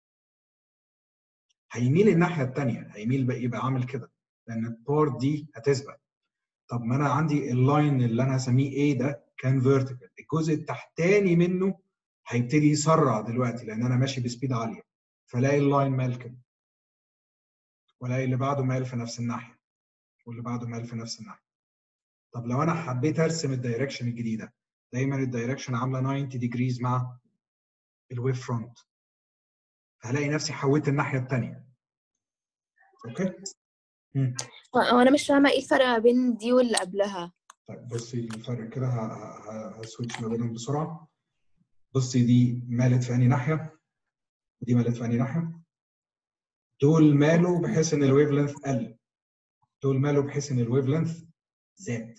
Speaker 1: هيميل الناحيه الثانيه هيميل بقى يبقى عامل كده لان البارت دي هتسبق طب ما انا عندي اللاين اللي انا هسميه ايه ده كان فيرتيكال الجزء التحتاني منه هيبتدي يسرع دلوقتي لان انا ماشي بسبيد عاليه فلاقي اللاين مال كده والاقي اللي بعده مال في نفس الناحيه واللي بعده مال في نفس الناحيه طب لو انا حبيت ارسم الدايركشن الجديده دايما الدايركشن عامله 90 ديجريز مع الويف فرونت هلاقي نفسي حولت الناحيه الثانيه اوكي مم.
Speaker 3: وانا مش فاهمه ايه الفرق ما بين دي واللي قبلها
Speaker 1: طيب بصي الفرق كده ه- ه- هسويتش ما بينهم بسرعه بصي دي مالت في انهي ناحيه ودي مالت في انهي ناحيه دول مالوا بحيث ان الويف لينث قل دول مالوا بحيث ان الويف لينث زاد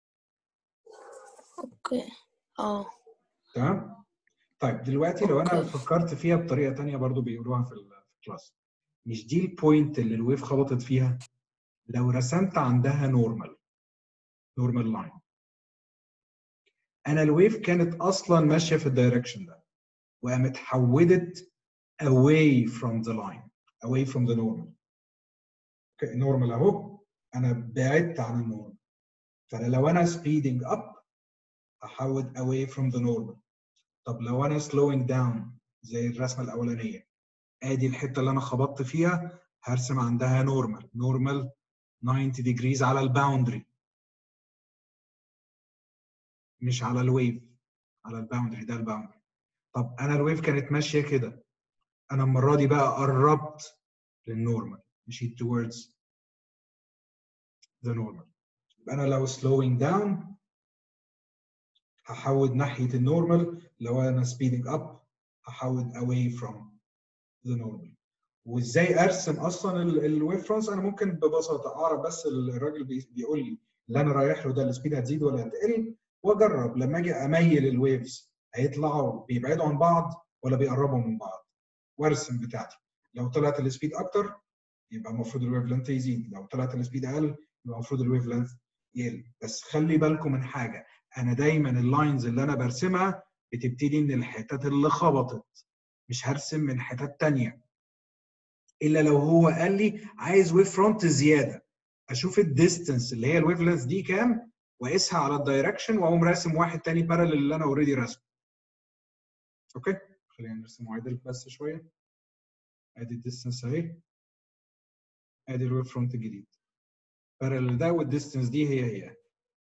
Speaker 3: اوكي اه
Speaker 1: تمام طيب دلوقتي لو انا
Speaker 3: أوكي.
Speaker 1: فكرت فيها بطريقه تانية برضو بيقولوها في ال- في الكلاس مش دي البوينت اللي الويف خبطت فيها لو رسمت عندها نورمال نورمال لاين انا الويف كانت اصلا ماشيه في الدايركشن ده وقامت حودت away from the line away from the normal اوكي نورمال اهو انا بعدت عن النورمال فلو انا speeding up هحود away from the normal طب لو انا slowing down زي الرسمه الاولانيه ادي الحته اللي انا خبطت فيها هرسم عندها نورمال نورمال 90 degrees على الباوندري مش على الويف على الباوندري ده الباوندري طب انا الويف كانت ماشيه كده انا المره دي بقى قربت للنورمال مشيت towards the normal يبقى انا لو slowing down هحود ناحيه النورمال لو انا speeding up هحود away from the normal وازاي ارسم اصلا الويف فرونس انا ممكن ببساطه اعرف بس الراجل بي- بيقول لي اللي انا رايح له ده السبيد هتزيد ولا هتقل واجرب لما اجي اميل الويفز هيطلعوا بيبعدوا عن بعض ولا بيقربوا من بعض وارسم بتاعتي لو طلعت السبيد اكتر يبقى المفروض الويف لينث يزيد لو طلعت السبيد اقل يبقى المفروض الويف لينث يقل بس خلي بالكم من حاجه انا دايما اللاينز اللي انا برسمها بتبتدي من الحتت اللي خبطت مش هرسم من حتت تانية الا لو هو قال لي عايز ويف فرونت زياده اشوف الديستنس اللي هي الويف لينث دي كام واقيسها على الدايركشن واقوم راسم واحد تاني بارل اللي انا اوريدي راسمه اوكي خلينا نرسمه عدل بس شويه ادي الديستنس اهي ادي الويف فرونت الجديد بارل ده والديستنس دي هي هي